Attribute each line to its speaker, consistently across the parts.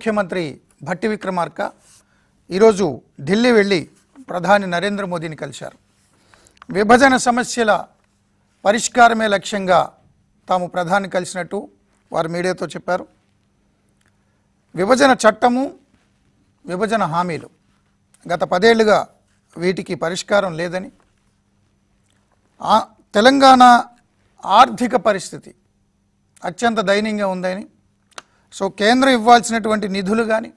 Speaker 1: ముఖ్యమంత్రి భట్టి విక్రమార్క ఈరోజు ఢిల్లీ వెళ్ళి ప్రధాని నరేంద్ర మోదీని కలిశారు విభజన సమస్యల పరిష్కారమే లక్ష్యంగా తాము ప్రధాని కలిసినట్టు వారు మీడియాతో చెప్పారు విభజన చట్టము విభజన హామీలు గత పదేళ్లుగా వీటికి పరిష్కారం లేదని ఆ తెలంగాణ ఆర్థిక పరిస్థితి అత్యంత దయనీయంగా ఉందని సో కేంద్రం ఇవ్వాల్సినటువంటి నిధులు కానీ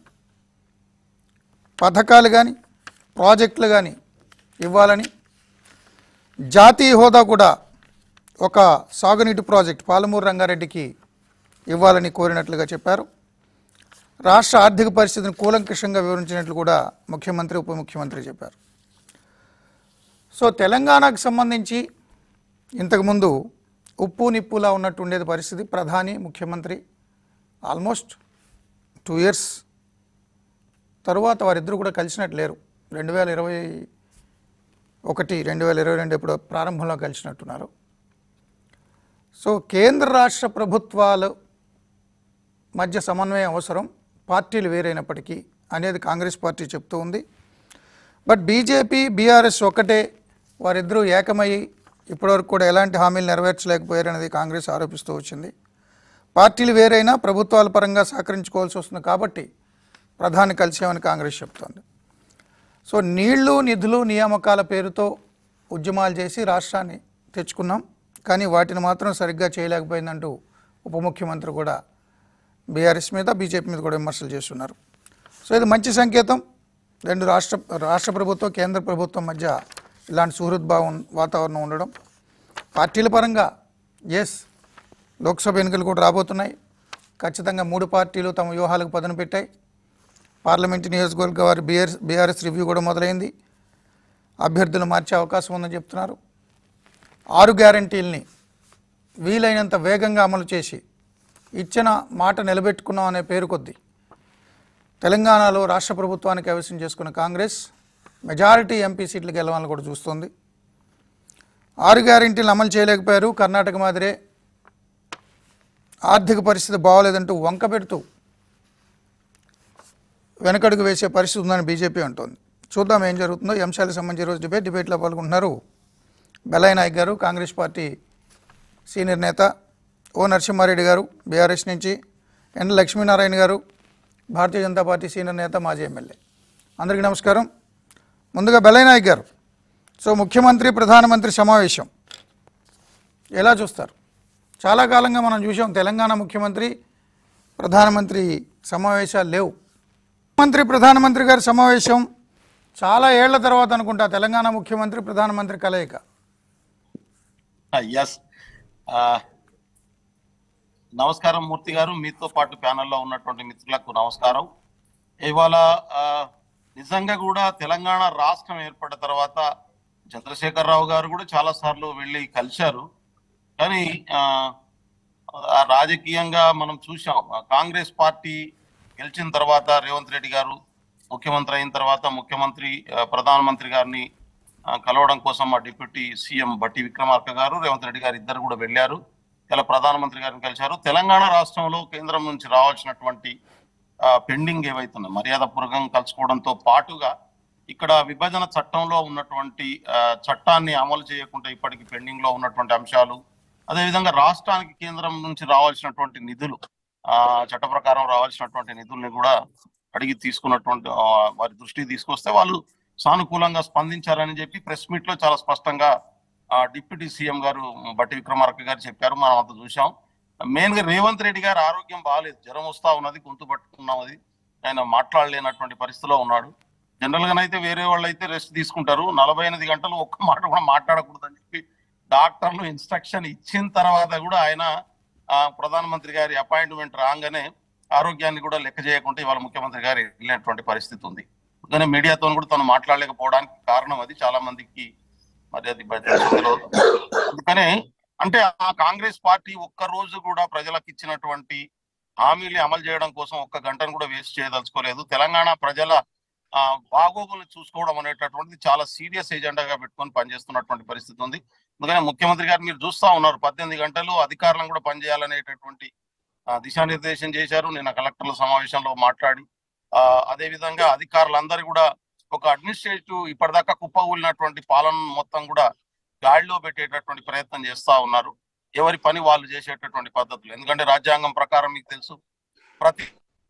Speaker 1: పథకాలు కానీ ప్రాజెక్టులు కానీ ఇవ్వాలని జాతీయ హోదా కూడా ఒక సాగునీటి ప్రాజెక్ట్ పాలమూరు రంగారెడ్డికి ఇవ్వాలని కోరినట్లుగా చెప్పారు రాష్ట్ర ఆర్థిక పరిస్థితిని కూలంకషంగా వివరించినట్లు కూడా ముఖ్యమంత్రి ఉప ముఖ్యమంత్రి చెప్పారు సో తెలంగాణకు సంబంధించి ఇంతకుముందు ఉప్పు నిప్పులా ఉన్నట్టు ఉండేది పరిస్థితి ప్రధాని ముఖ్యమంత్రి ఆల్మోస్ట్ టూ ఇయర్స్ తరువాత వారిద్దరూ కూడా కలిసినట్టు లేరు రెండు వేల ఇరవై ఒకటి రెండు వేల ఇరవై రెండు ఎప్పుడు ప్రారంభంలో కలిసినట్టున్నారు సో కేంద్ర రాష్ట్ర ప్రభుత్వాలు మధ్య సమన్వయం అవసరం పార్టీలు వేరైనప్పటికీ అనేది కాంగ్రెస్ పార్టీ చెప్తూ ఉంది బట్ బీజేపీ బీఆర్ఎస్ ఒక్కటే వారిద్దరూ ఏకమయ్యి ఇప్పటివరకు కూడా ఎలాంటి హామీలు నెరవేర్చలేకపోయారనేది కాంగ్రెస్ ఆరోపిస్తూ వచ్చింది పార్టీలు వేరైనా ప్రభుత్వాల పరంగా సహకరించుకోవాల్సి వస్తుంది కాబట్టి ప్రధాని కలిసామని కాంగ్రెస్ చెప్తోంది సో నీళ్లు నిధులు నియామకాల పేరుతో ఉద్యమాలు చేసి రాష్ట్రాన్ని తెచ్చుకున్నాం కానీ వాటిని మాత్రం సరిగ్గా చేయలేకపోయిందంటూ ఉప ముఖ్యమంత్రి కూడా బీఆర్ఎస్ మీద బీజేపీ మీద కూడా విమర్శలు చేస్తున్నారు సో ఇది మంచి సంకేతం రెండు రాష్ట్ర రాష్ట్ర ప్రభుత్వం కేంద్ర ప్రభుత్వం మధ్య ఇలాంటి సుహృద్భావం వాతావరణం ఉండడం పార్టీల పరంగా ఎస్ లోక్సభ ఎన్నికలు కూడా రాబోతున్నాయి ఖచ్చితంగా మూడు పార్టీలు తమ వ్యూహాలకు పదును పెట్టాయి పార్లమెంటు నియోజకవర్గ వారి బీఆర్ఎస్ బీఆర్ఎస్ రివ్యూ కూడా మొదలైంది అభ్యర్థులు మార్చే అవకాశం ఉందని చెప్తున్నారు ఆరు గ్యారంటీల్ని వీలైనంత వేగంగా అమలు చేసి ఇచ్చిన మాట నిలబెట్టుకున్నాం అనే పేరు కొద్దీ తెలంగాణలో రాష్ట్ర ప్రభుత్వానికి కైవసం చేసుకున్న కాంగ్రెస్ మెజారిటీ ఎంపీ సీట్లు గెలవాలని కూడా చూస్తోంది ఆరు గ్యారెంటీలు అమలు చేయలేకపోయారు కర్ణాటక మాదిరే ఆర్థిక పరిస్థితి బాగోలేదంటూ వంక పెడుతూ వెనకడుగు వేసే పరిస్థితి ఉందని బీజేపీ అంటోంది చూద్దాం ఏం జరుగుతుందో ఈ అంశాలకు సంబంధించి ఈరోజు డిబేట్ డిబేట్లో పాల్గొంటున్నారు బెల్లయ్య నాయక్ గారు కాంగ్రెస్ పార్టీ సీనియర్ నేత ఓ నరసింహారెడ్డి గారు బీఆర్ఎస్ నుంచి ఎండ లక్ష్మీనారాయణ గారు భారతీయ జనతా పార్టీ సీనియర్ నేత మాజీ ఎమ్మెల్యే అందరికీ నమస్కారం ముందుగా బెల్లయ్య నాయక్ గారు సో ముఖ్యమంత్రి ప్రధానమంత్రి సమావేశం ఎలా చూస్తారు చాలా కాలంగా మనం చూసాం తెలంగాణ ముఖ్యమంత్రి ప్రధానమంత్రి సమావేశాలు లేవు ముఖ్యమంత్రి ప్రధానమంత్రి గారి సమావేశం చాలా ఏళ్ల తర్వాత అనుకుంటా తెలంగాణ ముఖ్యమంత్రి ప్రధానమంత్రి కలయిక
Speaker 2: ఎస్ నమస్కారం మూర్తి గారు మీతో పాటు ప్యానెల్లో ఉన్నటువంటి మిత్రులకు నమస్కారం ఇవాళ ఆ, నిజంగా కూడా తెలంగాణ రాష్ట్రం ఏర్పడిన తర్వాత చంద్రశేఖరరావు గారు కూడా చాలా సార్లు వెళ్ళి కలిశారు కానీ ఆ, ఆ రాజకీయంగా మనం చూసాం ఆ కాంగ్రెస్ పార్టీ గెలిచిన తర్వాత రేవంత్ రెడ్డి గారు ముఖ్యమంత్రి అయిన తర్వాత ముఖ్యమంత్రి ఆ, ప్రధానమంత్రి గారిని ఆ, కలవడం కోసం మా డిప్యూటీ సీఎం బట్టి విక్రమార్క గారు రేవంత్ రెడ్డి గారు ఇద్దరు కూడా వెళ్ళారు ఇలా ప్రధానమంత్రి గారిని కలిశారు తెలంగాణ రాష్ట్రంలో కేంద్రం నుంచి రావాల్సినటువంటి ఆ, పెండింగ్ ఏవైతున్నాయి మర్యాద పూర్వకం కలుసుకోవడంతో పాటుగా ఇక్కడ విభజన చట్టంలో ఉన్నటువంటి ఆ, చట్టాన్ని అమలు చేయకుండా ఇప్పటికి పెండింగ్ లో ఉన్నటువంటి అంశాలు అదేవిధంగా రాష్ట్రానికి కేంద్రం నుంచి రావాల్సినటువంటి నిధులు ఆ చట్ట ప్రకారం రావాల్సినటువంటి నిధుల్ని కూడా అడిగి తీసుకున్నటువంటి ఆ, వారి దృష్టికి తీసుకొస్తే వాళ్ళు సానుకూలంగా స్పందించారని చెప్పి ప్రెస్ మీట్ లో చాలా స్పష్టంగా ఆ, డిప్యూటీ సీఎం గారు బట్టి విక్రమార్క గారు చెప్పారు మనం అంత చూసాం మెయిన్ గా రేవంత్ రెడ్డి గారు ఆరోగ్యం బాగాలేదు జ్వరం వస్తా ఉన్నది గొంతు పట్టుకున్నది ఆయన మాట్లాడలేనటువంటి పరిస్థితిలో ఉన్నాడు జనరల్ గానైతే వేరే వాళ్ళు అయితే రెస్ట్ తీసుకుంటారు నలభై ఎనిమిది గంటలు ఒక్క మాట కూడా మాట్లాడకూడదు అని చెప్పి డాక్టర్లు ఇన్స్ట్రక్షన్ ఇచ్చిన తర్వాత కూడా ఆయన ఆ, ప్రధానమంత్రి గారి అపాయింట్మెంట్ రాగానే ఆరోగ్యాన్ని కూడా లెక్క చేయకుండా ఇవాళ ముఖ్యమంత్రి గారు వెళ్ళినటువంటి పరిస్థితి ఉంది అందుకనే మీడియాతో కూడా తను మాట్లాడలేకపోవడానికి కారణం అది చాలా మందికి మరి అది బయట తెలియదు. అందుకనే అంటే ఆ కాంగ్రెస్ పార్టీ ఒక్క రోజు కూడా ప్రజలకు ఇచ్చినటువంటి హామీలు అమలు చేయడం కోసం ఒక్క గంటను కూడా వేస్ట్ చేయదలుచుకోలేదు తెలంగాణ ప్రజల ఆ బాగోగులు చూసుకోవడం అనేటటువంటిది చాలా సీరియస్ ఎజెండాగా పెట్టుకొని పనిచేస్తున్నటువంటి పరిస్థితి ఉంది అందుకనే ముఖ్యమంత్రి గారు మీరు చూస్తా ఉన్నారు పద్దెనిమిది గంటలు అధికారులను కూడా పనిచేయాలనేటటువంటి ఆ, దిశానిర్దేశం చేశారు నిన్న కలెక్టర్ల సమావేశంలో మాట్లాడి ఆ, అదే విధంగా అధికారులందరూ కూడా ఒక అడ్మినిస్ట్రేటివ్ ఇప్పటిదాకా కుప్పగూలినటువంటి పాలన మొత్తం కూడా గాడిలో పెట్టేటటువంటి ప్రయత్నం చేస్తా ఉన్నారు ఎవరి పని వాళ్ళు చేసేటటువంటి పద్ధతులు ఎందుకంటే రాజ్యాంగం ప్రకారం మీకు తెలుసు ప్రతి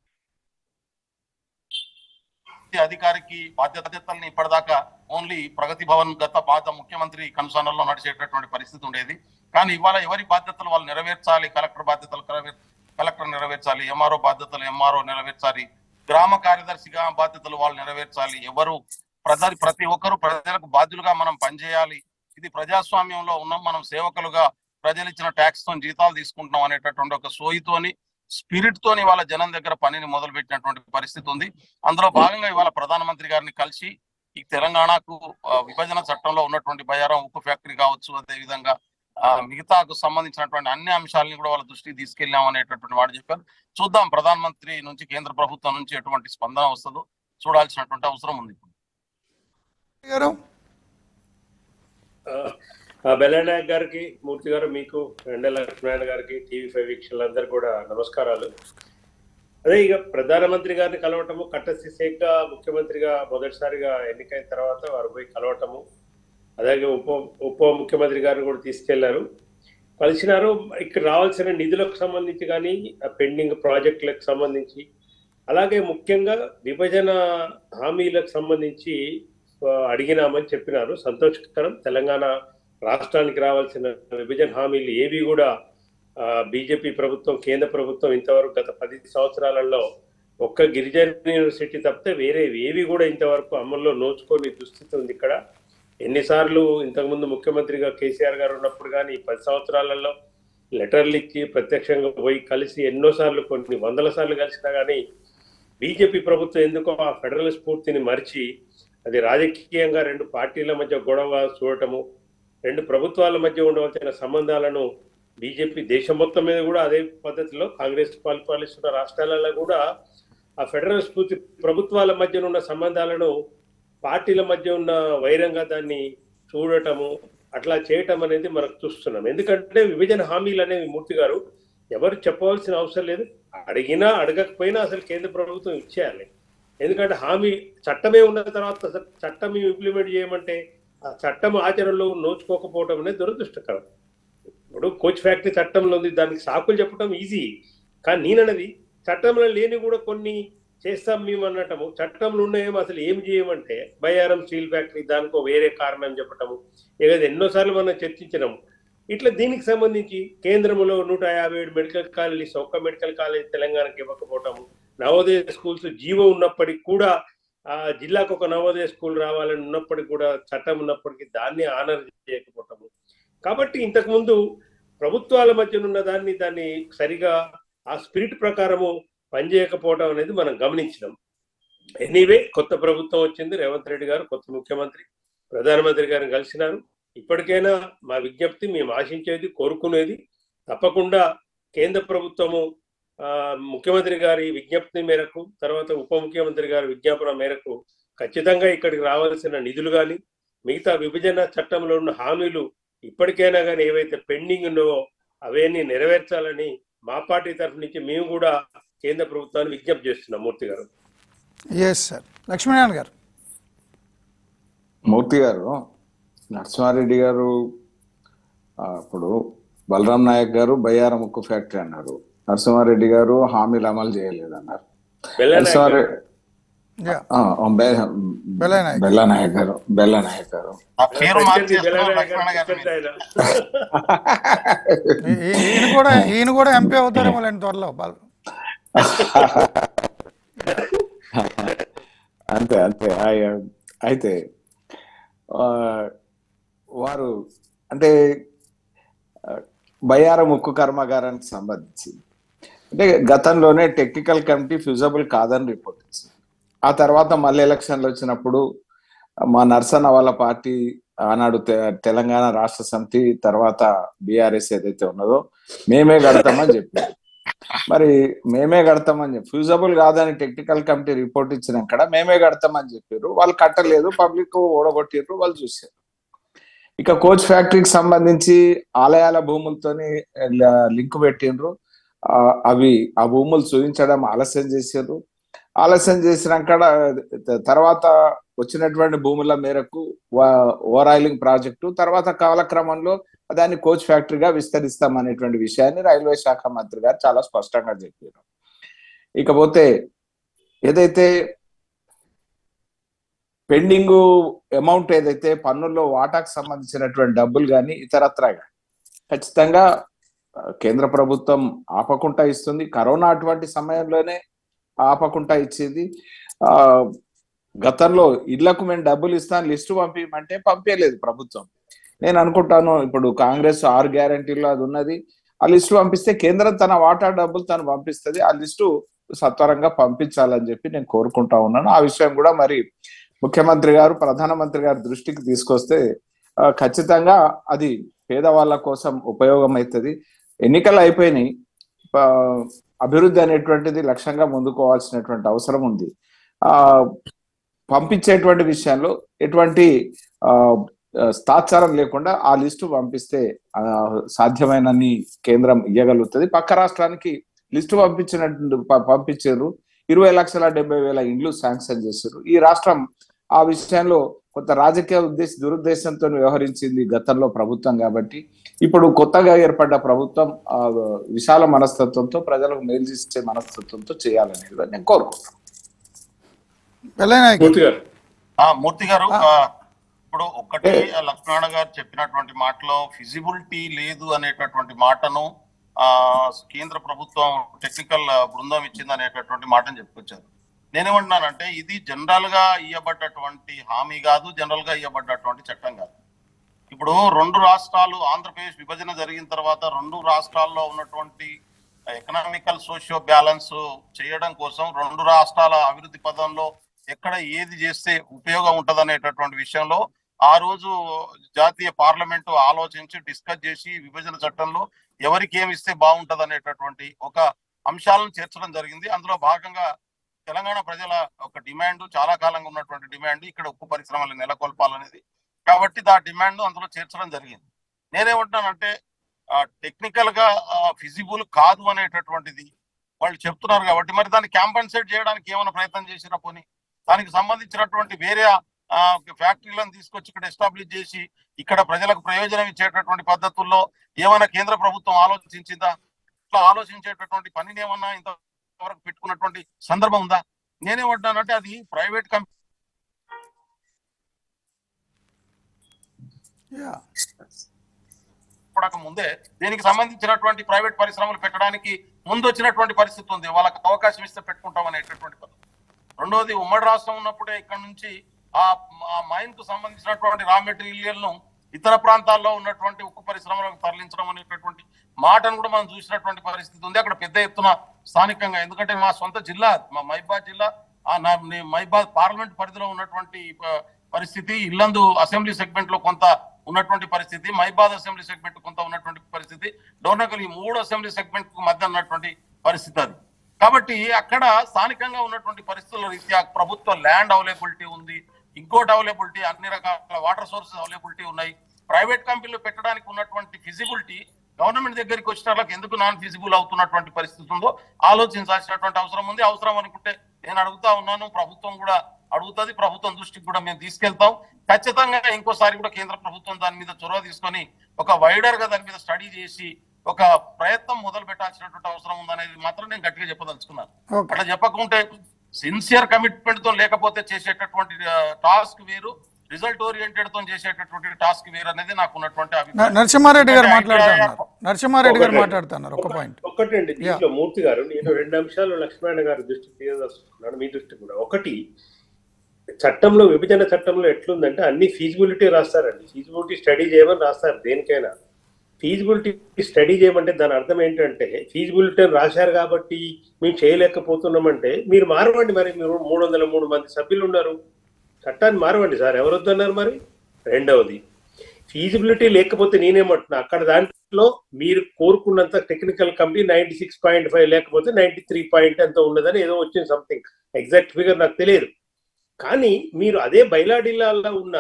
Speaker 2: అధికారికి బాధ్యతల్ని ఇప్పటిదాకా ఓన్లీ ప్రగతి భవన్ గత పాత ముఖ్యమంత్రి కన్సర్నల్లో నడిచేటటువంటి పరిస్థితి ఉండేది కానీ ఇవాళ ఎవరి బాధ్యతలు వాళ్ళు నెరవేర్చాలి కలెక్టర్ బాధ్యతలు నెరవేర్- కలెక్టర్ నెరవేర్చాలి ఎంఆర్ఓ బాధ్యతలు ఎంఆర్ఓ నెరవేర్చాలి గ్రామ కార్యదర్శిగా బాధ్యతలు వాళ్ళు నెరవేర్చాలి ఎవరు ప్రజలు ప్రతి ఒక్కరు ప్రజలకు బాధ్యులుగా మనం పనిచేయాలి ఇది ప్రజాస్వామ్యంలో ఉన్నాం మనం సేవకులుగా ప్రజలు ఇచ్చిన ట్యాక్స్ తో జీతాలు తీసుకుంటున్నాం అనేటటువంటి ఒక సోయితోని స్పిరిట్ తోని వాళ్ళ జనం దగ్గర పనిని మొదలు పెట్టినటువంటి పరిస్థితి ఉంది అందులో భాగంగా ఇవాళ ప్రధానమంత్రి గారిని కలిసి ఈ తెలంగాణకు ఆ, విభజన చట్టంలో ఉన్నటువంటి బయారం ఉక్కు ఫ్యాక్టరీ కావచ్చు అదే విధంగా ఆ, మిగతాకు సంబంధించినటువంటి అన్ని అంశాలని కూడా వాళ్ళ దృష్టికి తీసుకెళ్లాం అనేటటువంటి వాడు చెప్పారు చూద్దాం ప్రధానమంత్రి నుంచి కేంద్ర ప్రభుత్వం నుంచి ఎటువంటి స్పందన వస్తుందో చూడాల్సినటువంటి అవసరం ఉంది ఇప్పుడు
Speaker 1: గారు
Speaker 3: ఆ, బెల్లనాయక్ గారికి మూర్తి గారు మీకు ఎండ లక్ష్మీనారాయణ గారికి టీవీ ఫైవ్ వీక్షకులందరూ కూడా నమస్కారాలు అదే ఇక ప్రధానమంత్రి గారిని కలవటము కట్టసి శేఖ ముఖ్యమంత్రిగా మొదటిసారిగా ఎన్నికైన తర్వాత వారు పోయి కలవటము అలాగే ఉప ఉప ముఖ్యమంత్రి గారిని కూడా తీసుకెళ్లారు కలిసినారు ఇక్కడ రావాల్సిన నిధులకు సంబంధించి కానీ పెండింగ్ ప్రాజెక్టులకు సంబంధించి అలాగే ముఖ్యంగా విభజన హామీలకు సంబంధించి ఆ, అడిగినామని చెప్పినారు సంతోషకరం తెలంగాణ రాష్ట్రానికి రావాల్సిన విభజన హామీలు ఏవి కూడా బీజేపీ ప్రభుత్వం కేంద్ర ప్రభుత్వం ఇంతవరకు గత పది సంవత్సరాలలో ఒక్క గిరిజన యూనివర్సిటీ తప్పితే వేరే ఏవి కూడా ఇంతవరకు అమల్లో నోచుకొని దుస్థితి ఉంది ఇక్కడ ఎన్నిసార్లు ఇంతకుముందు ముఖ్యమంత్రిగా కేసీఆర్ గారు ఉన్నప్పుడు కానీ ఈ పది సంవత్సరాలలో లెటర్లు ఇచ్చి ప్రత్యక్షంగా పోయి కలిసి ఎన్నోసార్లు కొన్ని వందల సార్లు కలిసినా కానీ బీజేపీ ప్రభుత్వం ఎందుకో ఆ ఫెడరల్ స్ఫూర్తిని మరిచి అది రాజకీయంగా రెండు పార్టీల మధ్య గొడవ చూడటము రెండు ప్రభుత్వాల మధ్య ఉండవలసిన సంబంధాలను బీజేపీ దేశం మొత్తం మీద కూడా అదే పద్ధతిలో కాంగ్రెస్ పరిపాలిస్తున్న రాష్ట్రాలలో కూడా ఆ ఫెడరల్ స్ఫూర్తి ప్రభుత్వాల మధ్య ఉన్న సంబంధాలను పార్టీల మధ్య ఉన్న వైరంగా దాన్ని చూడటము అట్లా చేయటం అనేది మనకు చూస్తున్నాం ఎందుకంటే విభజన హామీలు అనేవి మూర్తి గారు ఎవరు చెప్పవలసిన అవసరం లేదు అడిగినా అడగకపోయినా అసలు కేంద్ర ప్రభుత్వం ఇచ్చేయాలి ఎందుకంటే హామీ చట్టమే ఉన్న తర్వాత అసలు చట్టం ఇంప్లిమెంట్ చేయమంటే ఆ చట్టం ఆచరణలో నోచుకోకపోవడం అనేది దురదృష్టకరం ఇప్పుడు కోచ్ ఫ్యాక్టరీ చట్టంలో ఉంది దానికి సాకులు చెప్పడం ఈజీ కానీ నేనన్నది చట్టంలో లేని కూడా కొన్ని చేస్తాం మేము అన్నటము చట్టంలో ఉన్నాయేమో అసలు ఏం చేయమంటే బయ్యారం స్టీల్ ఫ్యాక్టరీ దానికో వేరే కారణం చెప్పటము ఇక ఎన్నోసార్లు మనం చర్చించినాము ఇట్లా దీనికి సంబంధించి కేంద్రంలో నూట యాభై ఏడు మెడికల్ కాలేజీస్ ఒక్క మెడికల్ కాలేజ్ తెలంగాణకి ఇవ్వకపోవటము నవోదయ స్కూల్స్ జీవో ఉన్నప్పటికీ కూడా ఆ జిల్లాకు ఒక నవోదయ స్కూల్ రావాలని ఉన్నప్పటికీ కూడా చట్టం ఉన్నప్పటికీ దాన్ని ఆనర్ చేయకపోవటము కాబట్టి ఇంతకు ముందు ప్రభుత్వాల మధ్య ఉన్న దాన్ని దాన్ని సరిగా ఆ స్పిరిట్ ప్రకారము పనిచేయకపోవడం అనేది మనం గమనించినాం ఎనీవే కొత్త ప్రభుత్వం వచ్చింది రేవంత్ రెడ్డి గారు కొత్త ముఖ్యమంత్రి ప్రధానమంత్రి గారిని కలిసినారు ఇప్పటికైనా మా విజ్ఞప్తి మేము ఆశించేది కోరుకునేది తప్పకుండా కేంద్ర ప్రభుత్వము ఆ, ముఖ్యమంత్రి గారి విజ్ఞప్తి మేరకు తర్వాత ఉప ముఖ్యమంత్రి గారి విజ్ఞాపన మేరకు ఖచ్చితంగా ఇక్కడికి రావాల్సిన నిధులు కానీ మిగతా విభజన చట్టంలో ఉన్న హామీలు ఇప్పటికైనా కానీ ఏవైతే పెండింగ్ ఉన్నావో అవన్నీ నెరవేర్చాలని మా పార్టీ తరఫు నుంచి మేము కూడా కేంద్ర ప్రభుత్వాన్ని విజ్ఞప్తి చేస్తున్నాం మూర్తి గారు
Speaker 1: ఎస్ సార్ లక్ష్మీనారాయణ గారు
Speaker 4: మూర్తి గారు నరసింహారెడ్డి గారు ఆ, ఇప్పుడు బలరాం నాయక్ గారు బయ్యారం ఉక్కు ఫ్యాక్టరీ అన్నారు నరసింహారెడ్డి గారు హామీలు అమలు చేయలేదు అన్నారు
Speaker 3: బెల్లనాయక్ గారు.
Speaker 4: నరసింహారెడ్డి
Speaker 1: యా
Speaker 4: ఆ, బె-
Speaker 1: బెల్ల నాయక్.
Speaker 4: బెల్ల నాయక్ గారు బెల్ల నాయక్ గారు
Speaker 2: ఆ పేరు
Speaker 3: ప్రత్యర్థి
Speaker 2: మార్చేస్తున్నారు
Speaker 3: బెల్లనాయక్
Speaker 2: లక్ష్మణ
Speaker 3: గారు
Speaker 2: గారు
Speaker 3: ప్రత్యర్థి ఆయన.
Speaker 1: ఈ- ఈ- ఈయన కూడా ఈయన కూడా ఎంపీ అవుతారేమో లేని త్వరలో బాల్-
Speaker 4: అంతే అంతే అయ్య- అయితే ఆ, వారు అంటే ఆ, బయ్యారం ఉక్కు కర్మాగారానికి సంబంధించి అంటే గతంలోనే టెక్నికల్ కమిటీ ఫ్యూజబుల్ కాదని రిపోర్ట్ ఇచ్చింది ఆ తర్వాత మళ్ళీ ఎలక్షన్లు వచ్చినప్పుడు మా నర్సన్న వాళ్ళ పార్టీ ఆనాడు తె- తెలంగాణ రాష్ట్ర సమితి తర్వాత బీఆర్ఎస్ ఏదైతే ఉన్నదో మేమే కడతామని చెప్పారు మరి మేమే కడతామని చెప్పి ఫ్యూజబుల్ కాదని టెక్నికల్ కమిటీ రిపోర్ట్ ఇచ్చినాక మేమే కడతామని చెప్పారు వాళ్ళు కట్టలేదు పబ్లిక్ ఓడగొట్టిర్రు వాళ్ళు చూసారు ఇక కోచ్ ఫ్యాక్టరీకి సంబంధించి ఆలయాల భూములతోని ల- లింక్ పెట్టిండ్రు ఆ, అవి ఆ భూములు చూపించడం ఆలస్యం చేశారు ఆలస్యం చేసినాక తర్వాత వచ్చినటువంటి భూముల మేరకు ఓవర్ ఆయిలింగ్ ప్రాజెక్టు తర్వాత కాలక్రమంలో దాన్ని కోచ్ ఫ్యాక్టరీగా విస్తరిస్తాం అనేటువంటి విషయాన్ని రైల్వే శాఖ మంత్రి గారు చాలా స్పష్టంగా చెప్పారు ఇకపోతే ఏదైతే పెండింగ్ అమౌంట్ ఏదైతే పన్నుల్లో వాటాకు సంబంధించినటువంటి డబ్బులు కానీ ఇతరత్రా గాని ఖచ్చితంగా ఆ, కేంద్ర ప్రభుత్వం ఆపకుండా ఇస్తుంది కరోనా అటువంటి సమయంలోనే ఆపకుండా ఇచ్చింది ఆ గతంలో ఇళ్లకు మేము డబ్బులు ఇస్తాను లిస్టు పంపించమంటే పంపించలేదు ప్రభుత్వం నేను అనుకుంటాను ఇప్పుడు కాంగ్రెస్ ఆరు గ్యారంటీలో అది ఉన్నది ఆ లిస్టు పంపిస్తే కేంద్రం తన వాటా డబ్బులు తను పంపిస్తుంది ఆ లిస్టు సత్వరంగా పంపించాలని చెప్పి నేను కోరుకుంటా ఉన్నాను ఆ విషయం కూడా మరి ముఖ్యమంత్రి గారు ప్రధానమంత్రి గారి దృష్టికి తీసుకొస్తే ఆ, ఖచ్చితంగా అది పేదవాళ్ళ కోసం ఉపయోగం అవుతుంది ఎన్నికలు అయిపోయినాయి ఆ, అభివృద్ధి అనేటువంటిది లక్ష్యంగా ముందుకోవాల్సినటువంటి అవసరం ఉంది ఆ పంపించేటువంటి విషయంలో ఎటువంటి ఆ ఆ, తాత్సారం లేకుండా ఆ లిస్టు పంపిస్తే ఆ, సాధ్యమైనన్ని కేంద్రం ఇవ్వగలుగుతుంది పక్క రాష్ట్రానికి లిస్టు పంపించినట్టు ప- పంపించారు ఇరవై లక్షల డెబ్బై వేల ఇండ్లు శాంక్షన్ చేశారు ఈ రాష్ట్రం ఆ విషయంలో కొంత రాజకీయ ఉద్దేశ దురుద్దేశంతో వ్యవహరించింది గతంలో ప్రభుత్వం కాబట్టి ఇప్పుడు కొత్తగా ఏర్పడ్డ ప్రభుత్వం ఆ, విశాల మనస్తత్వంతో ప్రజలకు మేలు చేసే మనస్తత్వంతో చేయాలనేది కూడా నేను కోరుకుంటున్నాను
Speaker 1: పెళ్ళనాయక్
Speaker 3: మూర్తి గారు
Speaker 2: ఆ మూర్తి గారు ఆ, ఇప్పుడు ఒక్కటి లక్ష్మణ గారు చెప్పినటువంటి మాటలో ఫిజిబిలిటీ లేదు అనేటటువంటి మాటను ఆ కేంద్ర ప్రభుత్వం టెక్నికల్ బృందం ఇచ్చింది అనేటటువంటి మాటను చెప్పుకొచ్చారు నేనేమంటున్నానంటే ఇది జనరల్ గా ఇవ్వబడ్డటువంటి హామీ కాదు జనరల్ గా ఇవ్వబడ్డటువంటి చట్టం కాదు ఇప్పుడు రెండు రాష్ట్రాలు ఆంధ్రప్రదేశ్ విభజన జరిగిన తర్వాత రెండు రాష్ట్రాల్లో ఉన్నటువంటి ఎకనామికల్ సోషియో బ్యాలెన్స్ చేయడం కోసం రెండు రాష్ట్రాల అభివృద్ధి పదంలో ఎక్కడ ఏది చేస్తే ఉపయోగం ఉంటది అనేటటువంటి విషయంలో ఆ రోజు జాతీయ పార్లమెంటు ఆలోచించి డిస్కస్ చేసి విభజన చట్టంలో ఎవరికి ఏమి ఇస్తే బాగుంటది అనేటటువంటి ఒక అంశాలను చేర్చడం జరిగింది అందులో భాగంగా తెలంగాణ ప్రజల ఒక డిమాండ్ చాలా కాలంగా ఉన్నటువంటి డిమాండ్ ఇక్కడ ఉక్కు పరిశ్రమలు నెలకొల్పాలనేది కాబట్టి ఆ డిమాండ్ అందులో చేర్చడం జరిగింది నేనేమంటున్నానంటే టెక్నికల్ గా ఫిజిబుల్ కాదు అనేటటువంటిది వాళ్ళు చెప్తున్నారు కాబట్టి మరి దాన్ని క్యాంపన్సేట్ చేయడానికి ఏమైనా ప్రయత్నం చేసినా పోనీ దానికి సంబంధించినటువంటి వేరే ఆ, ఫ్యాక్టరీలను తీసుకొచ్చి ఇక్కడ ఎస్టాబ్లిష్ చేసి ఇక్కడ ప్రజలకు ప్రయోజనం ఇచ్చేటటువంటి పద్ధతుల్లో ఏమైనా కేంద్ర ప్రభుత్వం ఆలోచించిందా ఇట్లా ఆలోచించేటటువంటి పనిని ఏమన్నా ఇంతవరకు పెట్టుకున్నటువంటి సందర్భం ఉందా నేనేమంటున్నానంటే అది ప్రైవేట్ కంపెనీ
Speaker 1: యా
Speaker 2: పడక ముందే దీనికి సంబంధించినటువంటి ప్రైవేట్ పరిశ్రమలు పెట్టడానికి ముందు వచ్చినటువంటి పరిస్థితి ఉంది వాళ్ళకి అవకాశం ఇస్తే పెట్టుకుంటాం అనేటటువంటి పద్ధతి రెండవది ఉమ్మడి రాష్ట్రం ఉన్నప్పుడే ఇక్కడ నుంచి ఆ ఆ మైన్ కు సంబంధించినటువంటి రా మెటీరియల్ ను ఇతర ప్రాంతాల్లో ఉన్నటువంటి ఉక్కు పరిశ్రమలకు తరలించడం అనేటటువంటి మాటను కూడా మనం చూసినటువంటి పరిస్థితి ఉంది అక్కడ పెద్ద ఎత్తున స్థానికంగా ఎందుకంటే మా సొంత జిల్లా మా మైబాద్ జిల్లా ఆ నా- నే- మైబాద్ పార్లమెంట్ పరిధిలో ఉన్నటువంటి ప- పరిస్థితి ఇల్లందు అసెంబ్లీ సెగ్మెంట్ లో కొంత ఉన్నటువంటి పరిస్థితి మైబాద్ అసెంబ్లీ సెగ్మెంట్ కొంత ఉన్నటువంటి పరిస్థితి డోర్నకల్ ఈ మూడు అసెంబ్లీ సెగ్మెంట్ కు మధ్య ఉన్నటువంటి పరిస్థితి అది కాబట్టి అక్కడ స్థానికంగా ఉన్నటువంటి పరిస్థితుల రీత్యా ప్రభుత్వ ల్యాండ్ అవైలబిలిటీ ఉంది ఇంకోటి అవైలబిలిటీ అన్ని రకాల వాటర్ సోర్సెస్ అవైలబిలిటీ ఉన్నాయి ప్రైవేట్ కంపెనీలు పెట్టడానికి ఉన్నటువంటి ఫిజిబిలిటీ గవర్నమెంట్ దగ్గరికి వచ్చిన వాళ్ళకి ఎందుకు నాన్ ఫిజిబుల్ అవుతున్నటువంటి పరిస్థితి ఉందో ఆలోచించాల్సినటువంటి అవసరం ఉంది అవసరం అనుకుంటే నేను అడుగుతా ఉన్నాను ప్రభుత్వం కూడా అడుగుతుంది ప్రభుత్వం దృష్టికి కూడా మేము తీసుకెళ్తాం ఖచ్చితంగా ఇంకోసారి కూడా కేంద్ర ప్రభుత్వం దాని మీద చొరవ తీసుకొని ఒక వైడర్ గా దాని మీద స్టడీ చేసి ఒక ప్రయత్నం మొదలు పెట్టాల్సినటువంటి అవసరం ఉందనేది మాత్రం నేను గట్టిగా చెప్పదలుచుకున్నాను
Speaker 1: ఓకే
Speaker 2: అట్లా చెప్పకుంటే సిన్సియర్ కమిట్మెంట్ తో లేకపోతే చేసేటటువంటి టాస్క్ వేరు రిజల్ట్ ఓరియంటెడ్ తో చేసేటటువంటి టాస్క్ వేరు అనేది నాకు ఉన్నటువంటి
Speaker 1: న-
Speaker 2: అభిప్రాయం
Speaker 1: నరసింహారెడ్డి గారు
Speaker 2: అంటే
Speaker 1: మాట్లాడుతున్నారు నరసింహారెడ్డి గారు
Speaker 3: ఒకటే.
Speaker 1: మాట్లాడుతున్నారు ఒక పాయింట్
Speaker 3: ఒకటండి దీంట్లో మూర్తి గారు నేను రెండు అంశాలు లక్ష్మణ గారి దృష్టికి తీయదలుచుకున్నాను మీ దృష్టి కూడా ఒకటి చట్టంలో విభజన చట్టంలో ఎట్లుందంటే అన్ని ఫీజిబిలిటీ రాస్తారండి ఫీజిబిలిటీ స్టడీ చేయమని రాస్తారు దేనికైనా ఫీజిబిలిటీ స్టడీ చేయమంటే దాని అర్థం ఏంటంటే ఫీజిబిలిటీ రాశారు కాబట్టి మేము చేయలేకపోతున్నామంటే మీరు మారవండి మరి మీరు మూడు వందల మూడు మంది సభ్యులు ఉన్నారు చట్టాన్ని మారవండి సార్ ఎవరు వద్దన్నారు మరి రెండవది ఫీజిబిలిటీ లేకపోతే నేనేమంటున్నా అక్కడ దాంట్లో మీరు కోరుకున్నంత technical company ninety six point five లేకపోతే నైన్టీ త్రీ పాయింట్ ఎంత ఉన్నదని ఏదో వచ్చింది సంథింగ్ ఎగ్జాక్ట్ ఫిగర్ నాకు తెలియదు కానీ మీరు అదే బైలాడిల్లాలో ఉన్న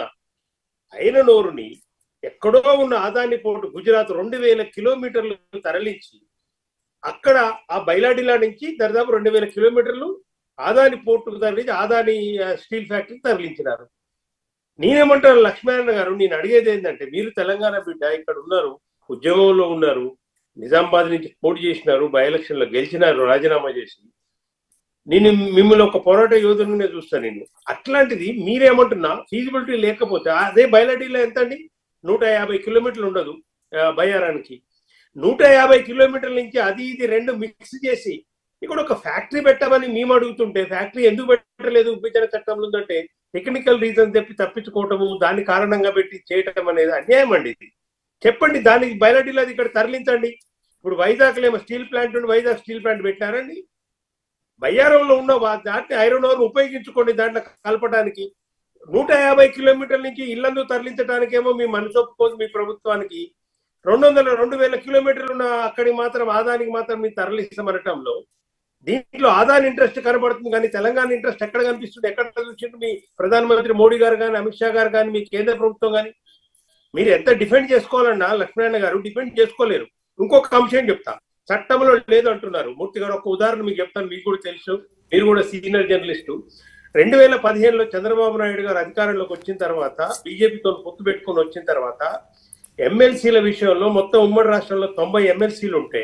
Speaker 3: ఐననోరుని ఎక్కడో ఉన్న ఆదాని పోటు గుజరాత్ రెండు వేల కిలోమీటర్లు తరలించి అక్కడ ఆ బైలాడిలా నుంచి దాదాపు రెండు వేల కిలోమీటర్లు ఆదాని పోర్టుకు తరలించి ఆదాని ఆ, స్టీల్ ఫ్యాక్టరీకి తరలించినారు నేనేమంటాను లక్ష్మీనారాయణ గారు నేను అడిగేది ఏంటంటే మీరు తెలంగాణ బిడ్డ ఇక్కడ ఉన్నారు ఉద్యమంలో ఉన్నారు నిజామాబాద్ నుంచి పోటీ చేసినారు బై ఎలక్షన్ లో గెలిచినారు రాజీనామా చేసి నేను మిమ్మల్ని ఒక పోరాట యోధుని చూస్తాను నేను అట్లాంటిది మీరేమంటున్నా ఫీజిబిలిటీ లేకపోతే అదే బయలడీలో ఎంత అండి నూట యాభై కిలోమీటర్లు ఉండదు ఆ, బయ్యారానికి నూట యాభై కిలోమీటర్ల నుంచి అది ఇది రెండు మిక్స్ చేసి ఇక్కడ ఒక ఫ్యాక్టరీ పెట్టమని మేము అడుగుతుంటే ఫ్యాక్టరీ ఎందుకు పెట్టలేదు విభజన చట్టంలో ఉందంటే టెక్నికల్ రీజన్ చెప్పి తప్పించుకోవటము దాన్ని కారణంగా పెట్టి చేయటం అనేది అన్యాయం అండి ఇది చెప్పండి దానికి బయలడీలో అది ఇక్కడ తరలించండి ఇప్పుడు వైజాగ్ ఏమో స్టీల్ ప్లాంట్ ఉండి వైజాగ్ స్టీల్ ప్లాంట్ పెట్టారండి బయ్యారంలో ఉన్న వా- దాన్ని ఐరన్ ఓర్ ఉపయోగించుకోండి దాంట్లో కలపడానికి నూట యాభై కిలోమీటర్ల నుంచి ఇళ్లందు తరలించడానికేమో మీ మనసు ఒప్పుకోదు మీ ప్రభుత్వానికి రెండు వందల రెండు వేల కిలోమీటర్లు ఉన్న అక్కడికి మాత్రం ఆదానికి మాత్రం మీరు తరలిస్తామనటంలో దీంట్లో ఆదాని ఇంట్రెస్ట్ కనబడుతుంది కానీ తెలంగాణ ఇంట్రెస్ట్ ఎక్కడ కనిపిస్తుంది ఎక్కడ చూసిండు మీ ప్రధానమంత్రి మోడీ గారు కానీ అమిత్ షా గారు కానీ మీ కేంద్ర ప్రభుత్వం కానీ మీరు ఎంత డిఫెండ్ చేసుకోవాలన్నా లక్ష్మీనారాయణ గారు డిఫెండ్ చేసుకోలేరు ఇంకొక అంశం చెప్తా చట్టంలో లేదు అంటున్నారు మూర్తి గారు ఒక ఉదాహరణ మీకు చెప్తాను మీకు కూడా తెలుసు మీరు కూడా సీనియర్ జర్నలిస్టు రెండు వేల పదిహేనులో చంద్రబాబు నాయుడు గారు అధికారంలోకి వచ్చిన తర్వాత బీజేపీతో పొత్తు పెట్టుకొని వచ్చిన తర్వాత ఎమ్మెల్సీల విషయంలో మొత్తం ఉమ్మడి రాష్ట్రంలో తొంభై ఎమ్మెల్సీలు ఉంటే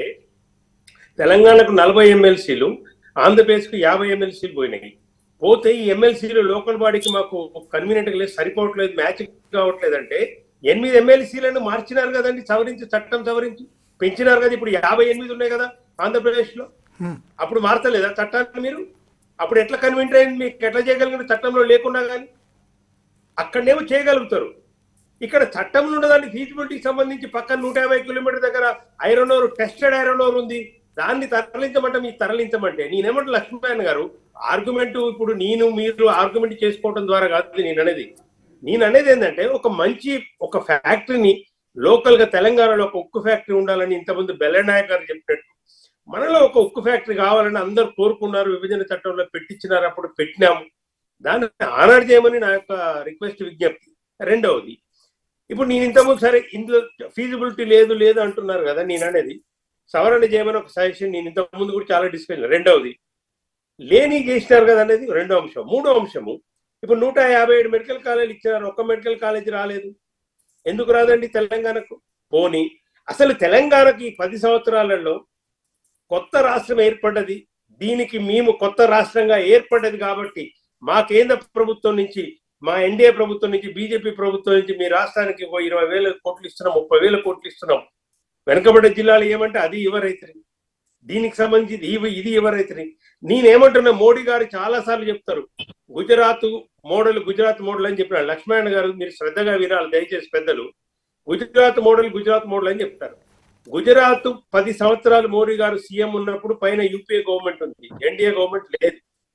Speaker 3: తెలంగాణకు నలభై ఎమ్మెల్సీలు ఆంధ్రప్రదేశ్కు యాభై ఎమ్మెల్సీలు పోయినాయి పోతే ఈ ఎమ్మెల్సీలు లోకల్ బాడీకి మాకు కన్వీనియంట్ లేదు సరిపోవట్లేదు మ్యాచ్ కావట్లేదు అంటే ఎనిమిది ఎమ్మెల్సీలను మార్చినారు కదండి సవరించి చట్టం సవరించి పెంచినారు కదా ఇప్పుడు యాభై ఎనిమిది ఉన్నాయి కదా ఆంధ్రప్రదేశ్ లో
Speaker 1: హ్మ్.
Speaker 3: అప్పుడు మార్చలేదా చట్టాన్ని మీరు అప్పుడు ఎట్లా కన్విన్స్ అయింది మీకు ఎట్లా చేయగలిగిన చట్టంలో లేకుండా కానీ అక్కడనేమో చేయగలుగుతారు ఇక్కడ చట్టంలో ఉన్నదాన్ని ఫీజిబిలిటీకి సంబంధించి పక్కన నూట యాభై కిలోమీటర్ దగ్గర iron ore tested iron ore ఉంది దాన్ని తరలించమంటే మీకు తరలించమంటే నేనేమంటే లక్ష్మీనారాయణ గారు ఆర్గ్యుమెంట్ ఇప్పుడు నేను మీరు ఆర్గ్యుమెంట్ చేసుకోవడం ద్వారా కాదు నేను అనేది నేను అనేది ఏంటంటే ఒక మంచి ఒక ఫ్యాక్టరీని లోకల్ గా తెలంగాణలో ఒక ఉక్కు ఫ్యాక్టరీ ఉండాలని ఇంతకుముందు బెల్లనాయక్ గారు చెప్పినట్టు మనలో ఒక ఉక్కు ఫ్యాక్టరీ కావాలని అందరూ కోరుకున్నారు విభజన చట్టంలో పెట్టించినారు అప్పుడు పెట్టినాము దాన్ని ఆనర్ చేయమని నా యొక్క రిక్వెస్ట్ విజ్ఞప్తి రెండవది ఇప్పుడు నేను ఇంతకుముందు సరే ఇందులో ఫీజిబిలిటీ లేదు లేదు అంటున్నారు కదా నేను అనేది సవరణ చేయమని ఒక సజెషన్ నేను ఇంతకుముందు కూడా చాలా డిస్కస్ రెండవది లేని చేసినారు కదా అనేది రెండో అంశం మూడో అంశము ఇప్పుడు నూట యాభై ఏడు మెడికల్ కాలేజీలు ఇచ్చినారు ఒక్క మెడికల్ కాలేజీ రాలేదు ఎందుకు రాదండి తెలంగాణకు పోని అసలు తెలంగాణకి ఈ పది సంవత్సరాలలో కొత్త రాష్ట్రం ఏర్పడ్డది దీనికి మేము కొత్త రాష్ట్రంగా ఏర్పడ్డది కాబట్టి మా కేంద్ర ప్రభుత్వం నుంచి మా ఎన్డీఏ ప్రభుత్వం నుంచి బీజేపీ ప్రభుత్వం నుంచి మీ రాష్ట్రానికి ఓ ఇరవై వేల కోట్లు ఇస్తున్నాం ముప్పై వేల కోట్లు ఇస్తున్నాం వెనుకబడ్డ జిల్లాలు ఏమంటే అది ఎవరైతే దీనికి సంబంధించి ఇది ఇది ఎవరైతే నేనేమంటున్నా మోడీ గారు చాలా సార్లు చెప్తారు గుజరాత్ మోడల్ గుజరాత్ మోడల్ అని చెప్పిన లక్ష్మణ్ గారు మీరు శ్రద్ధగా వినాలి దయచేసి పెద్దలు గుజరాత్ మోడల్ గుజరాత్ మోడల్ అని చెప్తారు గుజరాత్ పది సంవత్సరాలు మోడీ గారు సీఎం ఉన్నప్పుడు పైన యూపీఏ గవర్నమెంట్ ఉంది ఎన్డీఏ గవర్నమెంట్ లేదు